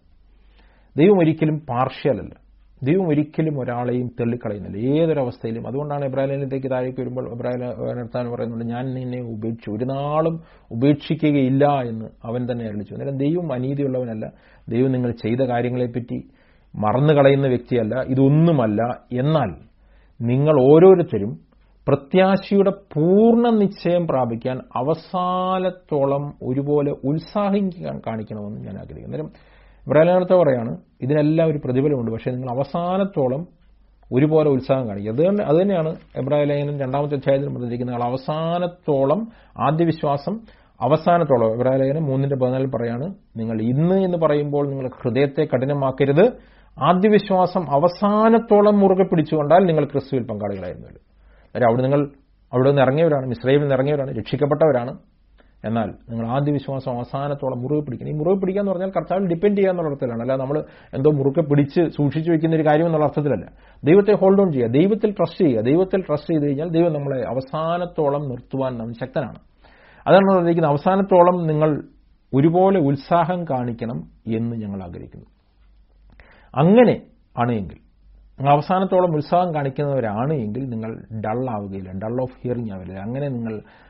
ദൈവം ഒരിക്കലും പാർഷ്യലല്ല ദൈവം ഒരിക്കലും ഒരാളെയും തള്ളിക്കളയുന്നില്ല ഏതൊരവസ്ഥയിലും അതുകൊണ്ടാണ് ഇബ്രാഹിമിലേക്ക് താഴേക്ക് വരുമ്പോൾ ഇബ്രാഹിം പറയുന്നുണ്ട് ഞാൻ നിന്നെ ഉപേക്ഷിച്ചു ഒരു നാളും ഉപേക്ഷിക്കുകയില്ല എന്ന് അവൻ തന്നെ അറിയിച്ചു അന്നേരം ദൈവം അനീതിയുള്ളവനല്ല ദൈവം നിങ്ങൾ ചെയ്ത കാര്യങ്ങളെപ്പറ്റി മറന്നു കളയുന്ന വ്യക്തിയല്ല ഇതൊന്നുമല്ല എന്നാൽ നിങ്ങൾ ഓരോരുത്തരും പ്രത്യാശയുടെ പൂർണ്ണ നിശ്ചയം പ്രാപിക്കാൻ അവസാനത്തോളം ഒരുപോലെ ഉത്സാഹം കാണിക്കണമെന്ന് ഞാൻ ആഗ്രഹിക്കുന്നു അന്നേരം ഇബ്രാഹിമത്തെ പറയാണ് ഇതിനെല്ലാം ഒരു പ്രതിഫലമുണ്ട് പക്ഷേ നിങ്ങൾ അവസാനത്തോളം ഒരുപോലെ ഉത്സാഹം കാണിക്കുക അത് തന്നെ അത് തന്നെയാണ് എബ്രാഹിം ലേഖനം രണ്ടാമത്തെ അധ്യായത്തിൽ പറഞ്ഞിരിക്കുന്ന ആൾ അവസാനത്തോളം ആദ്യ വിശ്വാസം അവസാനത്തോളം എബ്രാഹിം ലേഖനം മൂന്നിന്റെ പതിനാലിൽ പറയാണ് നിങ്ങൾ ഇന്ന് എന്ന് പറയുമ്പോൾ നിങ്ങൾ ഹൃദയത്തെ കഠിനമാക്കരുത് ആദ്യ വിശ്വാസം അവസാനത്തോളം മുറുകെ പിടിച്ചുകൊണ്ടാൽ നിങ്ങൾ ക്രിസ്തുവിൽ പങ്കാളികളായിരുന്നല്ലോ അതായത് അവിടെ നിങ്ങൾ അവിടെ നിന്ന് ഇറങ്ങിയവരാണ് മിശ്രയിൽ നിന്ന് ഇറങ്ങിയവരാണ് രക്ഷിക്കപ്പെട്ടവരാണ് എന്നാൽ നിങ്ങൾ ആദ്യ വിശ്വാസം അവസാനത്തോളം മുറുകെ പിടിക്കണം ഈ മുറുകെ പിടിക്കുക എന്ന് പറഞ്ഞാൽ കർത്താവിൽ ഡിപ്പെൻഡ് ചെയ്യുക എന്നുള്ള അർത്ഥത്തിലാണ് അല്ല നമ്മൾ എന്തോ മുറുകെ പിടിച്ച് സൂക്ഷിച്ചു വെക്കുന്ന ഒരു കാര്യം എന്നുള്ള അർത്ഥത്തിലല്ല ദൈവത്തെ ഹോൾഡ് ഓൺ ചെയ്യുക ദൈവത്തിൽ ട്രസ്റ്റ് ചെയ്യുക ദൈവത്തിൽ ട്രസ്റ്റ് ചെയ്ത് കഴിഞ്ഞാൽ ദൈവം നമ്മളെ അവസാനത്തോളം നിർത്തുവാൻ നമ്മൾ ശക്തനാണ് അതാണ് പറഞ്ഞിരിക്കുന്നത് അവസാനത്തോളം നിങ്ങൾ ഒരുപോലെ ഉത്സാഹം കാണിക്കണം എന്ന് ഞങ്ങൾ ആഗ്രഹിക്കുന്നു അങ്ങനെ ആണെങ്കിൽ നിങ്ങൾ അവസാനത്തോളം ഉത്സാഹം കാണിക്കുന്നവരാണ് എങ്കിൽ നിങ്ങൾ ഡൾ ആവുകയില്ല ഡൾ ഓഫ് ഹിയറിംഗ് ആവില്ല അങ്ങനെ നിങ്ങൾ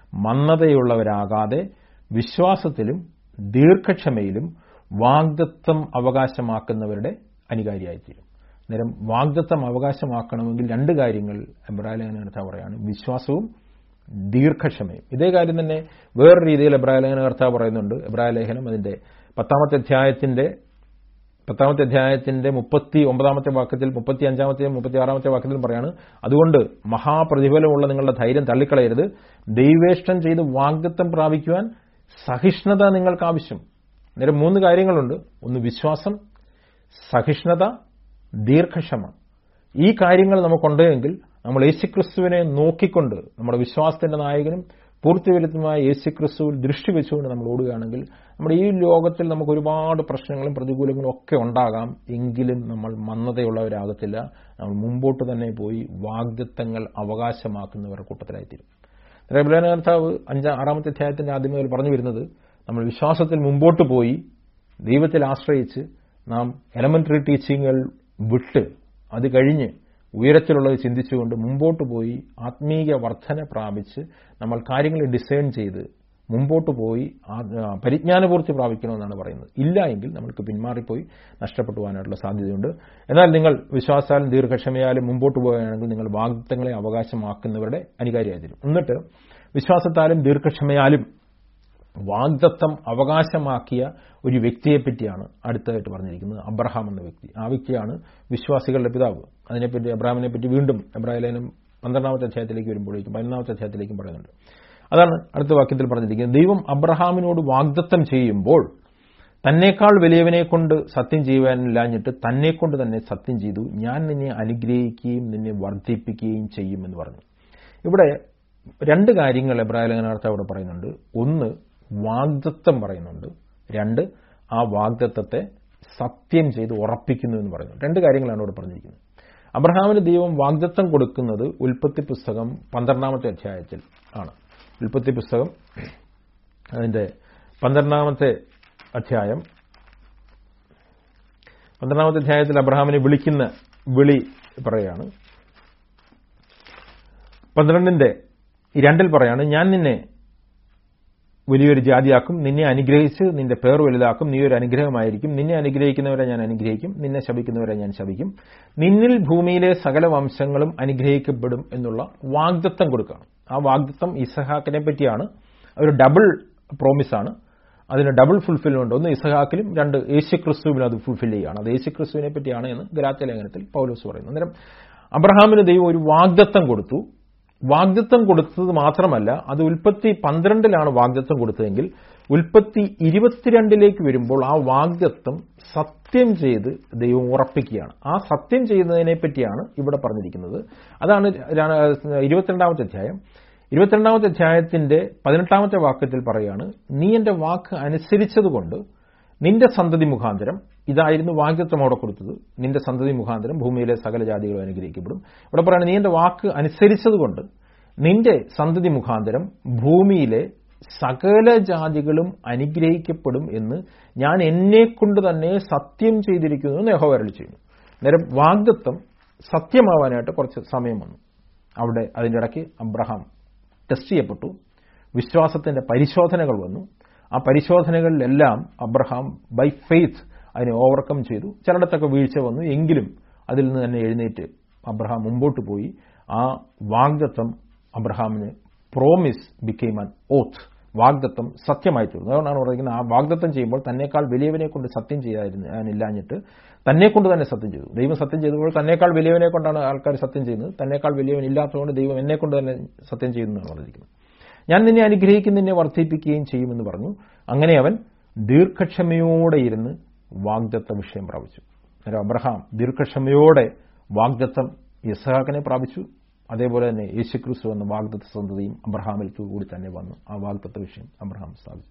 മന്ദതയുള്ളവരാകാതെ വിശ്വാസത്തിലും ദീർഘക്ഷമയിലും വാഗ്ദത്വം അവകാശമാക്കുന്നവരുടെ അനുകാരിയായിത്തീരും നേരം വാഗ്ദത്വം അവകാശമാക്കണമെങ്കിൽ രണ്ട് കാര്യങ്ങൾ എബ്രാഹിലേഖനകർത്ത പറയാണ് വിശ്വാസവും ദീർഘക്ഷമയും ഇതേ കാര്യം തന്നെ വേറെ രീതിയിൽ എബ്രാഹിലേഖനകർത്ത പറയുന്നുണ്ട് എബ്രാഹിലേഖനം അതിന്റെ പത്താമത്തെ അധ്യായത്തിന്റെ പത്താമത്തെ അധ്യായത്തിന്റെ മുപ്പത്തി ഒമ്പതാമത്തെ വാക്യത്തിൽ മുപ്പത്തി അഞ്ചാമത്തെയും മുപ്പത്തി ആറാമത്തെ വാക്യത്തിലും പറയാണ് അതുകൊണ്ട് മഹാപ്രതിഫലമുള്ള നിങ്ങളുടെ ധൈര്യം തള്ളിക്കളയരുത് ദൈവേഷ്ടം ചെയ്ത് വാഗ്ദത്വം പ്രാപിക്കുവാൻ സഹിഷ്ണുത നിങ്ങൾക്ക് ആവശ്യം നേരം മൂന്ന് കാര്യങ്ങളുണ്ട് ഒന്ന് വിശ്വാസം സഹിഷ്ണുത ദീർഘക്ഷമ ഈ കാര്യങ്ങൾ നമുക്കുണ്ടെങ്കിൽ നമ്മൾ യേശുക്രിസ്തുവിനെ നോക്കിക്കൊണ്ട് നമ്മുടെ വിശ്വാസത്തിന്റെ നായകനും പൂർത്തിവരുത്തുമായ യേശുക്രിസ്തുവിൽ ദൃഷ്ടി വെച്ചുകൊണ്ട് നമ്മൾ ഓടുകയാണെങ്കിൽ നമ്മുടെ ഈ ലോകത്തിൽ നമുക്ക് ഒരുപാട് പ്രശ്നങ്ങളും പ്രതികൂലങ്ങളും ഒക്കെ ഉണ്ടാകാം എങ്കിലും നമ്മൾ മന്ദതയുള്ളവരാകത്തില്ല നമ്മൾ മുമ്പോട്ട് തന്നെ പോയി വാഗ്ദത്തങ്ങൾ അവകാശമാക്കുന്നവർ കൂട്ടത്തിലായിത്തീരും റബുലാനകർത്താവ് അഞ്ചാം ആറാമത്തെ അധ്യായത്തിന്റെ ആദ്യം മുതൽ പറഞ്ഞു വരുന്നത് നമ്മൾ വിശ്വാസത്തിൽ മുമ്പോട്ട് പോയി ദൈവത്തിൽ ആശ്രയിച്ച് നാം എലമെന്ററി ടീച്ചിങ്ങുകൾ വിട്ട് അത് കഴിഞ്ഞ് ഉയരത്തിലുള്ളത് ചിന്തിച്ചുകൊണ്ട് മുമ്പോട്ട് പോയി ആത്മീയ വർധന പ്രാപിച്ച് നമ്മൾ കാര്യങ്ങൾ ഡിസൈൻ ചെയ്ത് മുമ്പോട്ട് പോയി പരിജ്ഞാനപൂർത്തി പ്രാപിക്കണമെന്നാണ് പറയുന്നത് ഇല്ല എങ്കിൽ നമുക്ക് പിന്മാറിപ്പോയി നഷ്ടപ്പെട്ടു പോകാനായിട്ടുള്ള സാധ്യതയുണ്ട് എന്നാൽ നിങ്ങൾ വിശ്വാസാലും ദീർഘക്ഷമയാലും മുമ്പോട്ട് പോവുകയാണെങ്കിൽ നിങ്ങൾ വാഗ്ദത്തങ്ങളെ അവകാശമാക്കുന്നവരുടെ അനുകാരിയായിരിക്കും എന്നിട്ട് വിശ്വാസത്താലും ദീർഘക്ഷമയാലും വാഗ്ദത്തം അവകാശമാക്കിയ ഒരു വ്യക്തിയെ പറ്റിയാണ് അടുത്തതായിട്ട് പറഞ്ഞിരിക്കുന്നത് അബ്രഹാം എന്ന വ്യക്തി ആ വ്യക്തിയാണ് വിശ്വാസികളുടെ പിതാവ് അതിനെപ്പറ്റി അബ്രഹാമിനെ പറ്റി വീണ്ടും എബ്രാഹിലേനും പന്ത്രണ്ടാമത്തെ അധ്യായത്തിലേക്ക് വരുമ്പോഴേക്കും പതിനൊന്നാമത്തെ അധ്യായത്തിലേക്കും പറയുന്നുണ്ട് അതാണ് അടുത്ത വാക്യത്തിൽ പറഞ്ഞിരിക്കുന്നത് ദൈവം അബ്രഹാമിനോട് വാഗ്ദത്തം ചെയ്യുമ്പോൾ തന്നേക്കാൾ വലിയവനെ കൊണ്ട് സത്യം ചെയ്യുവാനില്ലാഞ്ഞിട്ട് തന്നെ കൊണ്ട് തന്നെ സത്യം ചെയ്തു ഞാൻ നിന്നെ അനുഗ്രഹിക്കുകയും നിന്നെ വർദ്ധിപ്പിക്കുകയും ചെയ്യുമെന്ന് പറഞ്ഞു ഇവിടെ രണ്ട് കാര്യങ്ങൾ എബ്രാഹിലേഖനാർത്ഥ അവിടെ പറയുന്നുണ്ട് ഒന്ന് വാഗ്ദത്തം പറയുന്നുണ്ട് രണ്ട് ആ വാഗ്ദത്തത്തെ സത്യം ചെയ്ത് ഉറപ്പിക്കുന്നു എന്ന് പറയുന്നു രണ്ട് കാര്യങ്ങളാണ് ഇവിടെ പറഞ്ഞിരിക്കുന്നത് അബ്രഹാമിന് ദൈവം വാഗ്ദത്തം കൊടുക്കുന്നത് ഉൽപ്പത്തി പുസ്തകം പന്ത്രണ്ടാമത്തെ അധ്യായത്തിൽ ആണ് ഉൽപ്പത്തി പുസ്തകം അതിന്റെ പന്ത്രണ്ടാമത്തെ അധ്യായം പന്ത്രണ്ടാമത്തെ അധ്യായത്തിൽ അബ്രഹാമിനെ വിളിക്കുന്ന വിളി പറയാണ് പന്ത്രണ്ടിന്റെ രണ്ടിൽ പറയാണ് ഞാൻ നിന്നെ വലിയൊരു ജാതിയാക്കും നിന്നെ അനുഗ്രഹിച്ച് നിന്റെ പേർ വലുതാക്കും നീ ഒരു അനുഗ്രഹമായിരിക്കും നിന്നെ അനുഗ്രഹിക്കുന്നവരെ ഞാൻ അനുഗ്രഹിക്കും നിന്നെ ശപിക്കുന്നവരെ ഞാൻ ശപിക്കും നിന്നിൽ ഭൂമിയിലെ സകല വംശങ്ങളും അനുഗ്രഹിക്കപ്പെടും എന്നുള്ള വാഗ്ദത്തം കൊടുക്കുകയാണ് ആ വാഗ്ദത്തം ഇസഹാക്കിനെ പറ്റിയാണ് ഒരു ഡബിൾ പ്രോമിസാണ് അതിന് ഡബിൾ ഫുൾഫിൽമെന്റ് ഒന്ന് ഇസഹാക്കിലും രണ്ട് യേശുക്രിസ്തുവിനും അത് ഫുൾഫിൽ ചെയ്യുകയാണ് അത് യേശുക്രിസ്തുവിനെ പറ്റിയാണ് എന്ന് ഗലാത്യ ലേഖനത്തിൽ പൗലോസ് പറയുന്നു അന്നേരം അബ്രഹാമിന് ദൈവം ഒരു വാഗ്ദത്തം കൊടുത്തു വാഗ്ദത്തം കൊടുത്തത് മാത്രമല്ല അത് ഉൽപ്പത്തി പന്ത്രണ്ടിലാണ് വാഗ്ദത്തം കൊടുത്തതെങ്കിൽ ഉൽപ്പത്തി ഇരുപത്തിരണ്ടിലേക്ക് വരുമ്പോൾ ആ വാഗ്ദത്തം സത്യം ചെയ്ത് ദൈവം ഉറപ്പിക്കുകയാണ് ആ സത്യം ചെയ്യുന്നതിനെ പറ്റിയാണ് ഇവിടെ പറഞ്ഞിരിക്കുന്നത് അതാണ് ഇരുപത്തിരണ്ടാമത്തെ അധ്യായം ഇരുപത്തിരണ്ടാമത്തെ അധ്യായത്തിന്റെ പതിനെട്ടാമത്തെ വാക്യത്തിൽ പറയാണ് നീ എന്റെ വാക്ക് അനുസരിച്ചതുകൊണ്ട് നിന്റെ സന്തതി മുഖാന്തരം ഇതായിരുന്നു വാഗ്ദത്വം അവിടെ കൊടുത്തത് നിന്റെ സന്തതി മുഖാന്തരം ഭൂമിയിലെ സകല ജാതികളും അനുഗ്രഹിക്കപ്പെടും ഇവിടെ പറയുന്നത് നീ എന്റെ വാക്ക് അനുസരിച്ചതുകൊണ്ട് നിന്റെ സന്തതി മുഖാന്തരം ഭൂമിയിലെ സകല ജാതികളും അനുഗ്രഹിക്കപ്പെടും എന്ന് ഞാൻ എന്നെ കൊണ്ട് തന്നെ സത്യം ചെയ്തിരിക്കുന്നു എന്ന് യഹോ വരളി ചെയ്യുന്നു നേരം വാഗ്ദത്വം സത്യമാവാനായിട്ട് കുറച്ച് സമയം വന്നു അവിടെ അതിൻ്റെ ഇടയ്ക്ക് അബ്രഹാം ടെസ്റ്റ് ചെയ്യപ്പെട്ടു വിശ്വാസത്തിന്റെ പരിശോധനകൾ വന്നു ആ പരിശോധനകളിലെല്ലാം അബ്രഹാം ബൈ ഫെയ്ത്ത് അതിനെ ഓവർകം ചെയ്തു ചിലയിടത്തൊക്കെ വീഴ്ച വന്നു എങ്കിലും അതിൽ നിന്ന് തന്നെ എഴുന്നേറ്റ് അബ്രഹാം മുമ്പോട്ട് പോയി ആ വാഗ്ദത്വം അബ്രഹാമിന് പ്രോമിസ് ബിക്കെയിം ആൻ ഓത്ത് വാഗ്ദത്വം സത്യമായി തീർന്നു അതുകൊണ്ടാണ് പറയുന്നത് ആ വാഗ്ദത്വം ചെയ്യുമ്പോൾ തന്നെക്കാൾ വലിയവനെ കൊണ്ട് സത്യം ചെയ്യാനില്ലാഞ്ഞിട്ട് തന്നെ കൊണ്ട് തന്നെ സത്യം ചെയ്തു ദൈവം സത്യം ചെയ്തപ്പോൾ തന്നെക്കാൾ വലിയവനെ കൊണ്ടാണ് ആൾക്കാർ സത്യം ചെയ്യുന്നത് തന്നെക്കാൾ വലിയവൻ ഇല്ലാത്തതുകൊണ്ട് ദൈവം എന്നെ കൊണ്ട് തന്നെ സത്യം ചെയ്യുന്നതാണ് പറഞ്ഞിരിക്കുന്നത് ഞാൻ നിന്നെ അനുഗ്രഹിക്കും നിന്നെ വർദ്ധിപ്പിക്കുകയും ചെയ്യുമെന്ന് പറഞ്ഞു അങ്ങനെ അവൻ ദീർഘക്ഷമയോടെ ഇരുന്ന് വാഗ്ദത്ത വിഷയം പ്രാപിച്ചു അന്നേരം അബ്രഹാം ദീർഘക്ഷമയോടെ വാഗ്ദത്തം ഇസഹാക്കിനെ പ്രാപിച്ചു അതേപോലെ തന്നെ യേശുക്രിസ്തു എന്ന വാഗ്ദത്ത സന്തതിയും അബ്രഹാമിൽ കൂടി തന്നെ വന്നു ആ വാഗ്ദത്ത വിഷയം അബ്രഹാം സ്ഥാപിച്ചു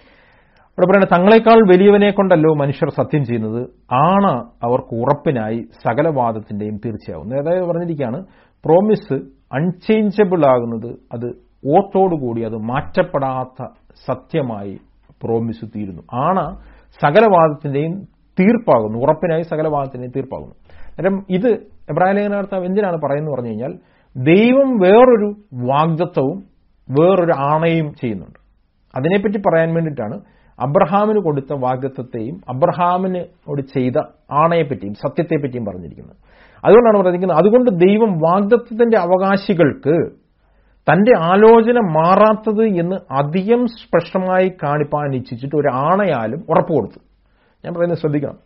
ഇവിടെ പറയുന്നത് തങ്ങളെക്കാൾ വലിയവനെ കൊണ്ടല്ലോ മനുഷ്യർ സത്യം ചെയ്യുന്നത് ആണ് അവർക്ക് ഉറപ്പിനായി സകലവാദത്തിന്റെയും തീർച്ചയാവുന്നത് അതായത് പറഞ്ഞിരിക്കുകയാണ് പ്രോമിസ് അൺചേഞ്ചബിൾ ആകുന്നത് അത് ഓത്തോടുകൂടി അത് മാറ്റപ്പെടാത്ത സത്യമായി പ്രോമിസ് തീരുന്നു ആണ് സകലവാദത്തിന്റെയും തീർപ്പാകുന്നു ഉറപ്പിനായി സകലവാദത്തിന്റെയും തീർപ്പാകുന്നു അന്നേരം ഇത് എബ്രാഹിം ലേഖനകർത്താവ് എന്തിനാണ് പറയുന്നത് പറഞ്ഞു കഴിഞ്ഞാൽ ദൈവം വേറൊരു വാഗ്ദത്വവും വേറൊരു ആണയും ചെയ്യുന്നുണ്ട് അതിനെപ്പറ്റി പറയാൻ വേണ്ടിയിട്ടാണ് അബ്രഹാമിന് കൊടുത്ത വാഗ്ദത്വത്തെയും അബ്രഹാമിനോട് ചെയ്ത ആണയെപ്പറ്റിയും സത്യത്തെപ്പറ്റിയും പറഞ്ഞിരിക്കുന്നത് അതുകൊണ്ടാണ് പറഞ്ഞിരിക്കുന്നത് അതുകൊണ്ട് ദൈവം വാഗ്ദത്വത്തിന്റെ അവകാശികൾക്ക് തന്റെ ആലോചന മാറാത്തത് എന്ന് അധികം സ്പഷ്ടമായി കാണിപ്പാൻ ഇച്ഛിച്ചിട്ട് ഒരു ആണയാലും ഉറപ്പ് കൊടുത്തു ഞാൻ പറയുന്നത് ശ്രദ്ധിക്കണം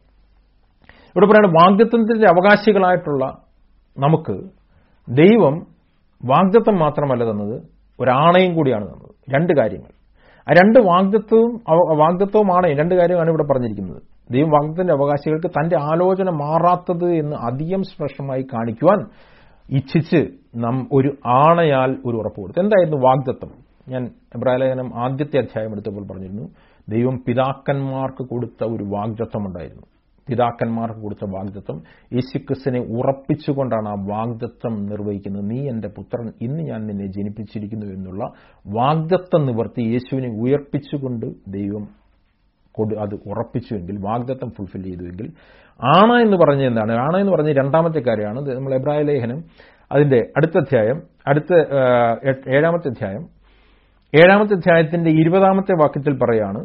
ഇവിടെ പറയുന്നത് വാഗ്ദത്വത്തിന്റെ അവകാശികളായിട്ടുള്ള നമുക്ക് ദൈവം വാഗ്ദത്വം മാത്രമല്ല തന്നത് ഒരാണയും കൂടിയാണ് തന്നത് രണ്ട് കാര്യങ്ങൾ ആ രണ്ട് വാഗ്ദത്വവും വാഗ്ദത്വവും ആണയും രണ്ട് കാര്യമാണ് ഇവിടെ പറഞ്ഞിരിക്കുന്നത് ദൈവം വാഗ്ദത്തിന്റെ അവകാശികൾക്ക് തന്റെ ആലോചന മാറാത്തത് എന്ന് അധികം സ്പഷ്ടമായി കാണിക്കുവാൻ ഇച്ഛിച്ച് നാം ഒരു ആണയാൽ ഒരു ഉറപ്പ് കൊടുത്തു എന്തായിരുന്നു വാഗ്ദത്വം ഞാൻ എബ്രാലേഖനം ആദ്യത്തെ അധ്യായം എടുത്തപ്പോൾ പറഞ്ഞിരുന്നു ദൈവം പിതാക്കന്മാർക്ക് കൊടുത്ത ഒരു വാഗ്ദത്വം ഉണ്ടായിരുന്നു പിതാക്കന്മാർക്ക് കൊടുത്ത വാഗ്ദത്വം യേശുക്രിസ്തുവിനെ ഉറപ്പിച്ചുകൊണ്ടാണ് ആ വാഗ്ദത്വം നിർവഹിക്കുന്നത് നീ എന്റെ പുത്രൻ ഇന്ന് ഞാൻ നിന്നെ ജനിപ്പിച്ചിരിക്കുന്നു എന്നുള്ള വാഗ്ദത്വം നിവർത്തി യേശുവിനെ ഉയർപ്പിച്ചുകൊണ്ട് ദൈവം അത് ഉറപ്പിച്ചുവെങ്കിൽ വാഗ്ദത്വം ഫുൾഫിൽ ചെയ്തുവെങ്കിൽ ആണ എന്ന് പറഞ്ഞ എന്താണ് ആണ എന്ന് പറഞ്ഞ രണ്ടാമത്തെ കാര്യമാണ് നമ്മൾ എബ്രായ ലേഖനം അതിന്റെ അടുത്ത അധ്യായം അടുത്ത ഏഴാമത്തെ അധ്യായം ഏഴാമത്തെ അധ്യായത്തിന്റെ ഇരുപതാമത്തെ വാക്യത്തിൽ പറയാണ്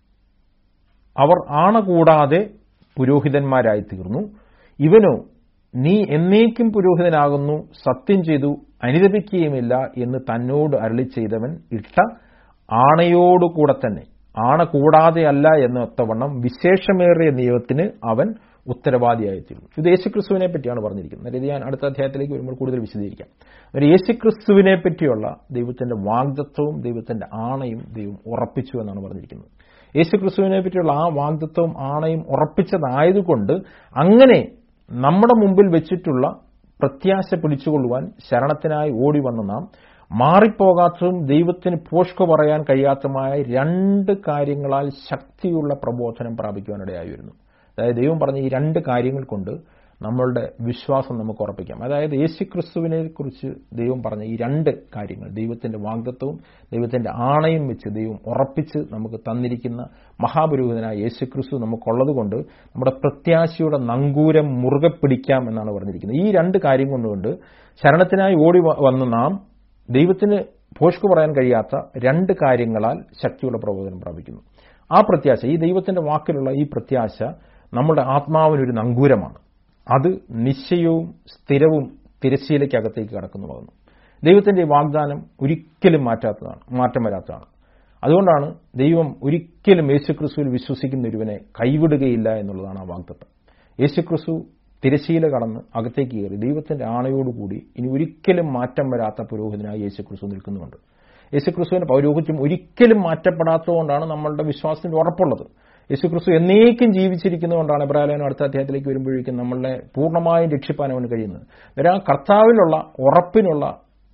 അവർ ആണ കൂടാതെ പുരോഹിതന്മാരായി തീർന്നു ഇവനോ നീ എന്നേക്കും പുരോഹിതനാകുന്നു സത്യം ചെയ്തു അനുദപിക്കുകയുമില്ല എന്ന് തന്നോട് അരളി ചെയ്തവൻ ഇട്ട ആണയോടുകൂടെ തന്നെ ആണ കൂടാതെ അല്ല എന്നൊത്തവണ്ണം വിശേഷമേറിയ നിയമത്തിന് അവൻ ഉത്തരവാദിയായിത്തീരുന്നു ഇത് യേശുക്രിസ്തുവിനെ പറ്റിയാണ് പറഞ്ഞിരിക്കുന്നത് അതായത് ഞാൻ അടുത്ത അധ്യായത്തിലേക്ക് വരുമ്പോൾ കൂടുതൽ വിശദീകരിക്കാം ഒരു യേശുക്രിസ്തുവിനെ പറ്റിയുള്ള ദൈവത്തിന്റെ വാഗ്ദത്വവും ദൈവത്തിന്റെ ആണയും ദൈവം ഉറപ്പിച്ചു എന്നാണ് പറഞ്ഞിരിക്കുന്നത് യേശുക്രിസ്തുവിനെ പറ്റിയുള്ള ആ വാഗ്ദത്വവും ആണയും ഉറപ്പിച്ചതായതുകൊണ്ട് അങ്ങനെ നമ്മുടെ മുമ്പിൽ വെച്ചിട്ടുള്ള പ്രത്യാശ പിടിച്ചുകൊള്ളുവാൻ ശരണത്തിനായി ഓടി വന്ന നാം മാറിപ്പോകാത്തതും ദൈവത്തിന് പോഷ്ക പറയാൻ കഴിയാത്തതുമായ രണ്ട് കാര്യങ്ങളാൽ ശക്തിയുള്ള പ്രബോധനം പ്രാപിക്കുവാനിടയായി വരുന്നു അതായത് ദൈവം പറഞ്ഞ ഈ രണ്ട് കാര്യങ്ങൾ കൊണ്ട് നമ്മളുടെ വിശ്വാസം നമുക്ക് ഉറപ്പിക്കാം അതായത് യേശുക്രിസ്തുവിനെ കുറിച്ച് ദൈവം പറഞ്ഞ ഈ രണ്ട് കാര്യങ്ങൾ ദൈവത്തിന്റെ വാഗ്ദത്വവും ദൈവത്തിന്റെ ആണയും വെച്ച് ദൈവം ഉറപ്പിച്ച് നമുക്ക് തന്നിരിക്കുന്ന മഹാപുരോഹിതനായ യേശുക്രിസ്തു നമുക്കുള്ളത് കൊണ്ട് നമ്മുടെ പ്രത്യാശയുടെ നങ്കൂരം മുറുകെ പിടിക്കാം എന്നാണ് പറഞ്ഞിരിക്കുന്നത് ഈ രണ്ട് കാര്യം കൊണ്ടുകൊണ്ട് ശരണത്തിനായി ഓടി വ- വന്ന നാം ദൈവത്തിന് പോഷ്കു പറയാൻ കഴിയാത്ത രണ്ട് കാര്യങ്ങളാൽ ശക്തിയുള്ള പ്രബോധനം പ്രാപിക്കുന്നു ആ പ്രത്യാശ ഈ ദൈവത്തിന്റെ വാക്കിലുള്ള ഈ പ്രത്യാശ നമ്മുടെ ആത്മാവിനൊരു നങ്കൂരമാണ് അത് നിശ്ചയവും സ്ഥിരവും തിരശ്ശീലയ്ക്കകത്തേക്ക് കടക്കുന്നതാകുന്നു ദൈവത്തിന്റെ ഈ വാഗ്ദാനം ഒരിക്കലും മാറ്റാത്തതാണ് മാറ്റം വരാത്തതാണ് അതുകൊണ്ടാണ് ദൈവം ഒരിക്കലും യേശുക്രിസ്തുവിൽ വിശ്വസിക്കുന്ന ഒരുവനെ കൈവിടുകയില്ല എന്നുള്ളതാണ് ആ വാഗ്ദത്തം യേശുക്രിസ്തു തിരശീല കടന്ന് അകത്തേക്ക് കയറി ദൈവത്തിന്റെ ആണയോടുകൂടി ഇനി ഒരിക്കലും മാറ്റം വരാത്ത പുരോഹിതനായി യേശുക്രിസ്തു നിൽക്കുന്നുണ്ട് യേശുക്രിസ്തുവിന്റെ പൗരോഹിത്യം ഒരിക്കലും മാറ്റപ്പെടാത്തതുകൊണ്ടാണ് നമ്മളുടെ വിശ്വാസത്തിന്റെ ഉറപ്പുള്ളത് യേശുക്രിസ്തു എന്നേക്കും ജീവിച്ചിരിക്കുന്നതുകൊണ്ടാണ് എബ്രാഹിം അടുത്ത അധ്യായത്തിലേക്ക് വരുമ്പോഴേക്കും നമ്മളെ പൂർണ്ണമായും രക്ഷിപ്പാൻ അവന് കഴിയുന്നത് അന്നേരം ആ കർത്താവിലുള്ള ഉറപ്പിനുള്ള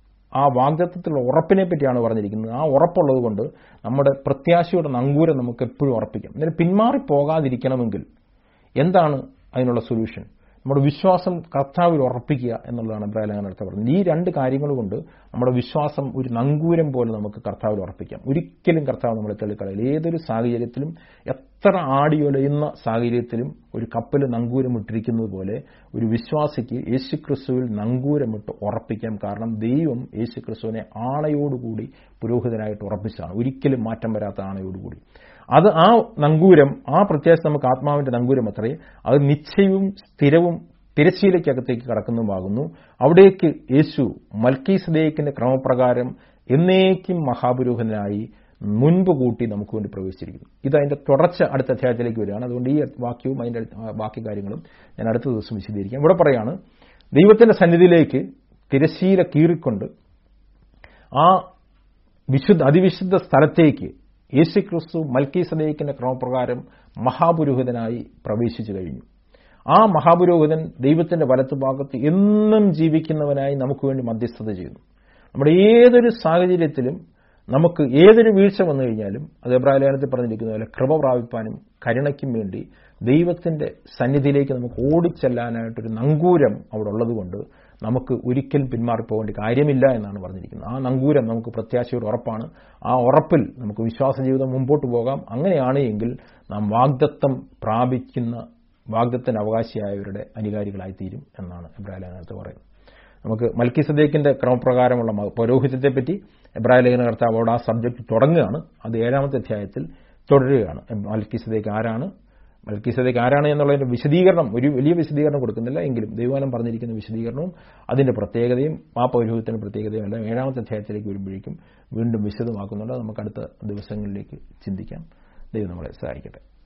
ആ വാഗ്ദത്വത്തിലുള്ള ഉറപ്പിനെ പറ്റിയാണ് പറഞ്ഞിരിക്കുന്നത് ആ ഉറപ്പുള്ളത് കൊണ്ട് നമ്മുടെ പ്രത്യാശയുടെ നങ്കൂരം നമുക്ക് എപ്പോഴും ഉറപ്പിക്കാം അന്നേരം പിന്മാറി പോകാതിരിക്കണമെങ്കിൽ എന്താണ് അതിനുള്ള സൊല്യൂഷൻ നമ്മുടെ വിശ്വാസം കർത്താവിൽ ഉറപ്പിക്കുക എന്നുള്ളതാണ് ഇബ്രാഹിം അടുത്ത് പറഞ്ഞത് ഈ രണ്ട് കാര്യങ്ങൾ കൊണ്ട് നമ്മുടെ വിശ്വാസം ഒരു നങ്കൂരം പോലെ നമുക്ക് കർത്താവിൽ ഉറപ്പിക്കാം ഒരിക്കലും കർത്താവ് നമ്മളെ തള്ളിക്കളയില്ല ഏതൊരു സാഹചര്യത്തിലും എത്ര ആടിയൊലയുന്ന സാഹചര്യത്തിലും ഒരു കപ്പൽ നങ്കൂരം ഇട്ടിരിക്കുന്നത് പോലെ ഒരു വിശ്വാസിക്ക് യേശുക്രിസ്തുവിൽ നങ്കൂരമിട്ട് ഉറപ്പിക്കാം കാരണം ദൈവം യേശുക്രിസ്തുവിനെ ആണയോടുകൂടി പുരോഹിതനായിട്ട് ഉറപ്പിച്ചതാണ് ഒരിക്കലും മാറ്റം വരാത്ത ആണയോടുകൂടി അത് ആ നങ്കൂരം ആ പ്രത്യാശ നമുക്ക് ആത്മാവിന്റെ നങ്കൂരം അത്രേ അത് നിശ്ചയവും സ്ഥിരവും തിരശ്ശീലയ്ക്കകത്തേക്ക് കടക്കുന്നതുമാകുന്നു അവിടേക്ക് യേശു മൽക്കീസദേക്കിന്റെ ക്രമപ്രകാരം എന്നേക്കും മഹാപുരോഹിതനായി മുൻപ് കൂട്ടി നമുക്ക് വേണ്ടി പ്രവേശിച്ചിരിക്കുന്നു ഇത് അതിന്റെ തുടർച്ച അടുത്ത അധ്യായത്തിലേക്ക് വരികയാണ് അതുകൊണ്ട് ഈ വാക്യവും അതിന്റെ ആ ബാക്കി കാര്യങ്ങളും ഞാൻ അടുത്ത ദിവസം വിശദീകരിക്കാം ഇവിടെ പറയാണ് ദൈവത്തിന്റെ സന്നിധിയിലേക്ക് തിരശ്ശീല കീറിക്കൊണ്ട് ആ വിശുദ്ധ അതിവിശുദ്ധ സ്ഥലത്തേക്ക് യേശുക്രിസ്തു മൽക്കി സദേക്കിന്റെ ക്രമപ്രകാരം മഹാപുരോഹിതനായി പ്രവേശിച്ചു കഴിഞ്ഞു ആ മഹാപുരോഹിതൻ ദൈവത്തിന്റെ വലത്തുഭാഗത്ത് എന്നും ജീവിക്കുന്നവനായി നമുക്ക് വേണ്ടി മധ്യസ്ഥത ചെയ്യുന്നു നമ്മുടെ ഏതൊരു സാഹചര്യത്തിലും നമുക്ക് ഏതൊരു വീഴ്ച വന്നു കഴിഞ്ഞാലും അത് എബ്രാഹിലേഖനത്തിൽ പറഞ്ഞിരിക്കുന്ന പോലെ കൃപ പ്രാപിപ്പാനും കരുണയ്ക്കും വേണ്ടി ദൈവത്തിന്റെ സന്നിധിയിലേക്ക് നമുക്ക് ഓടിച്ചെല്ലാനായിട്ടൊരു നങ്കൂരം അവിടെ ഉള്ളതുകൊണ്ട് നമുക്ക് ഒരിക്കലും പിന്മാറിപ്പോകേണ്ട കാര്യമില്ല എന്നാണ് പറഞ്ഞിരിക്കുന്നത് ആ നങ്കൂരം നമുക്ക് പ്രത്യാശയുടെ ഉറപ്പാണ് ആ ഉറപ്പിൽ നമുക്ക് വിശ്വാസ ജീവിതം മുമ്പോട്ട് പോകാം അങ്ങനെയാണ് എങ്കിൽ നാം വാഗ്ദത്തം പ്രാപിക്കുന്ന വാഗ്ദത്തിന് അവകാശിയായവരുടെ അനുകാരികളായിത്തീരും എന്നാണ് എബ്രാഹിം ലേഖനത്തിൽ പറയുന്നത് നമുക്ക് മൽക്കി സദേക്കിന്റെ ക്രമപ്രകാരമുള്ള മ- പൗരോഹിത്യത്തെ പറ്റി എബ്രാഹിം ലേഖന കർത്താവോട് ആ സബ്ജക്ട് തുടങ്ങുകയാണ് അത് ഏഴാമത്തെ അധ്യായത്തിൽ തുടരുകയാണ് മൽക്കി സദേക്ക് ആരാണ് മൽക്കി സദേക്ക് ആരാണ് എന്നുള്ളതിന്റെ വിശദീകരണം ഒരു വലിയ വിശദീകരണം കൊടുക്കുന്നില്ല എങ്കിലും ദൈവാനം പറഞ്ഞിരിക്കുന്ന വിശദീകരണവും അതിന്റെ പ്രത്യേകതയും ആ പൗരോഹിത്യത്തിന്റെ പ്രത്യേകതയും എല്ലാം ഏഴാമത്തെ അധ്യായത്തിലേക്ക് വരുമ്പോഴേക്കും വീണ്ടും വിശദമാക്കുന്നുണ്ട് അത് നമുക്ക് അടുത്ത ദിവസങ്ങളിലേക്ക് ചിന്തിക്കാം ദൈവം നമ്മളെ സഹായിക്കട്ടെ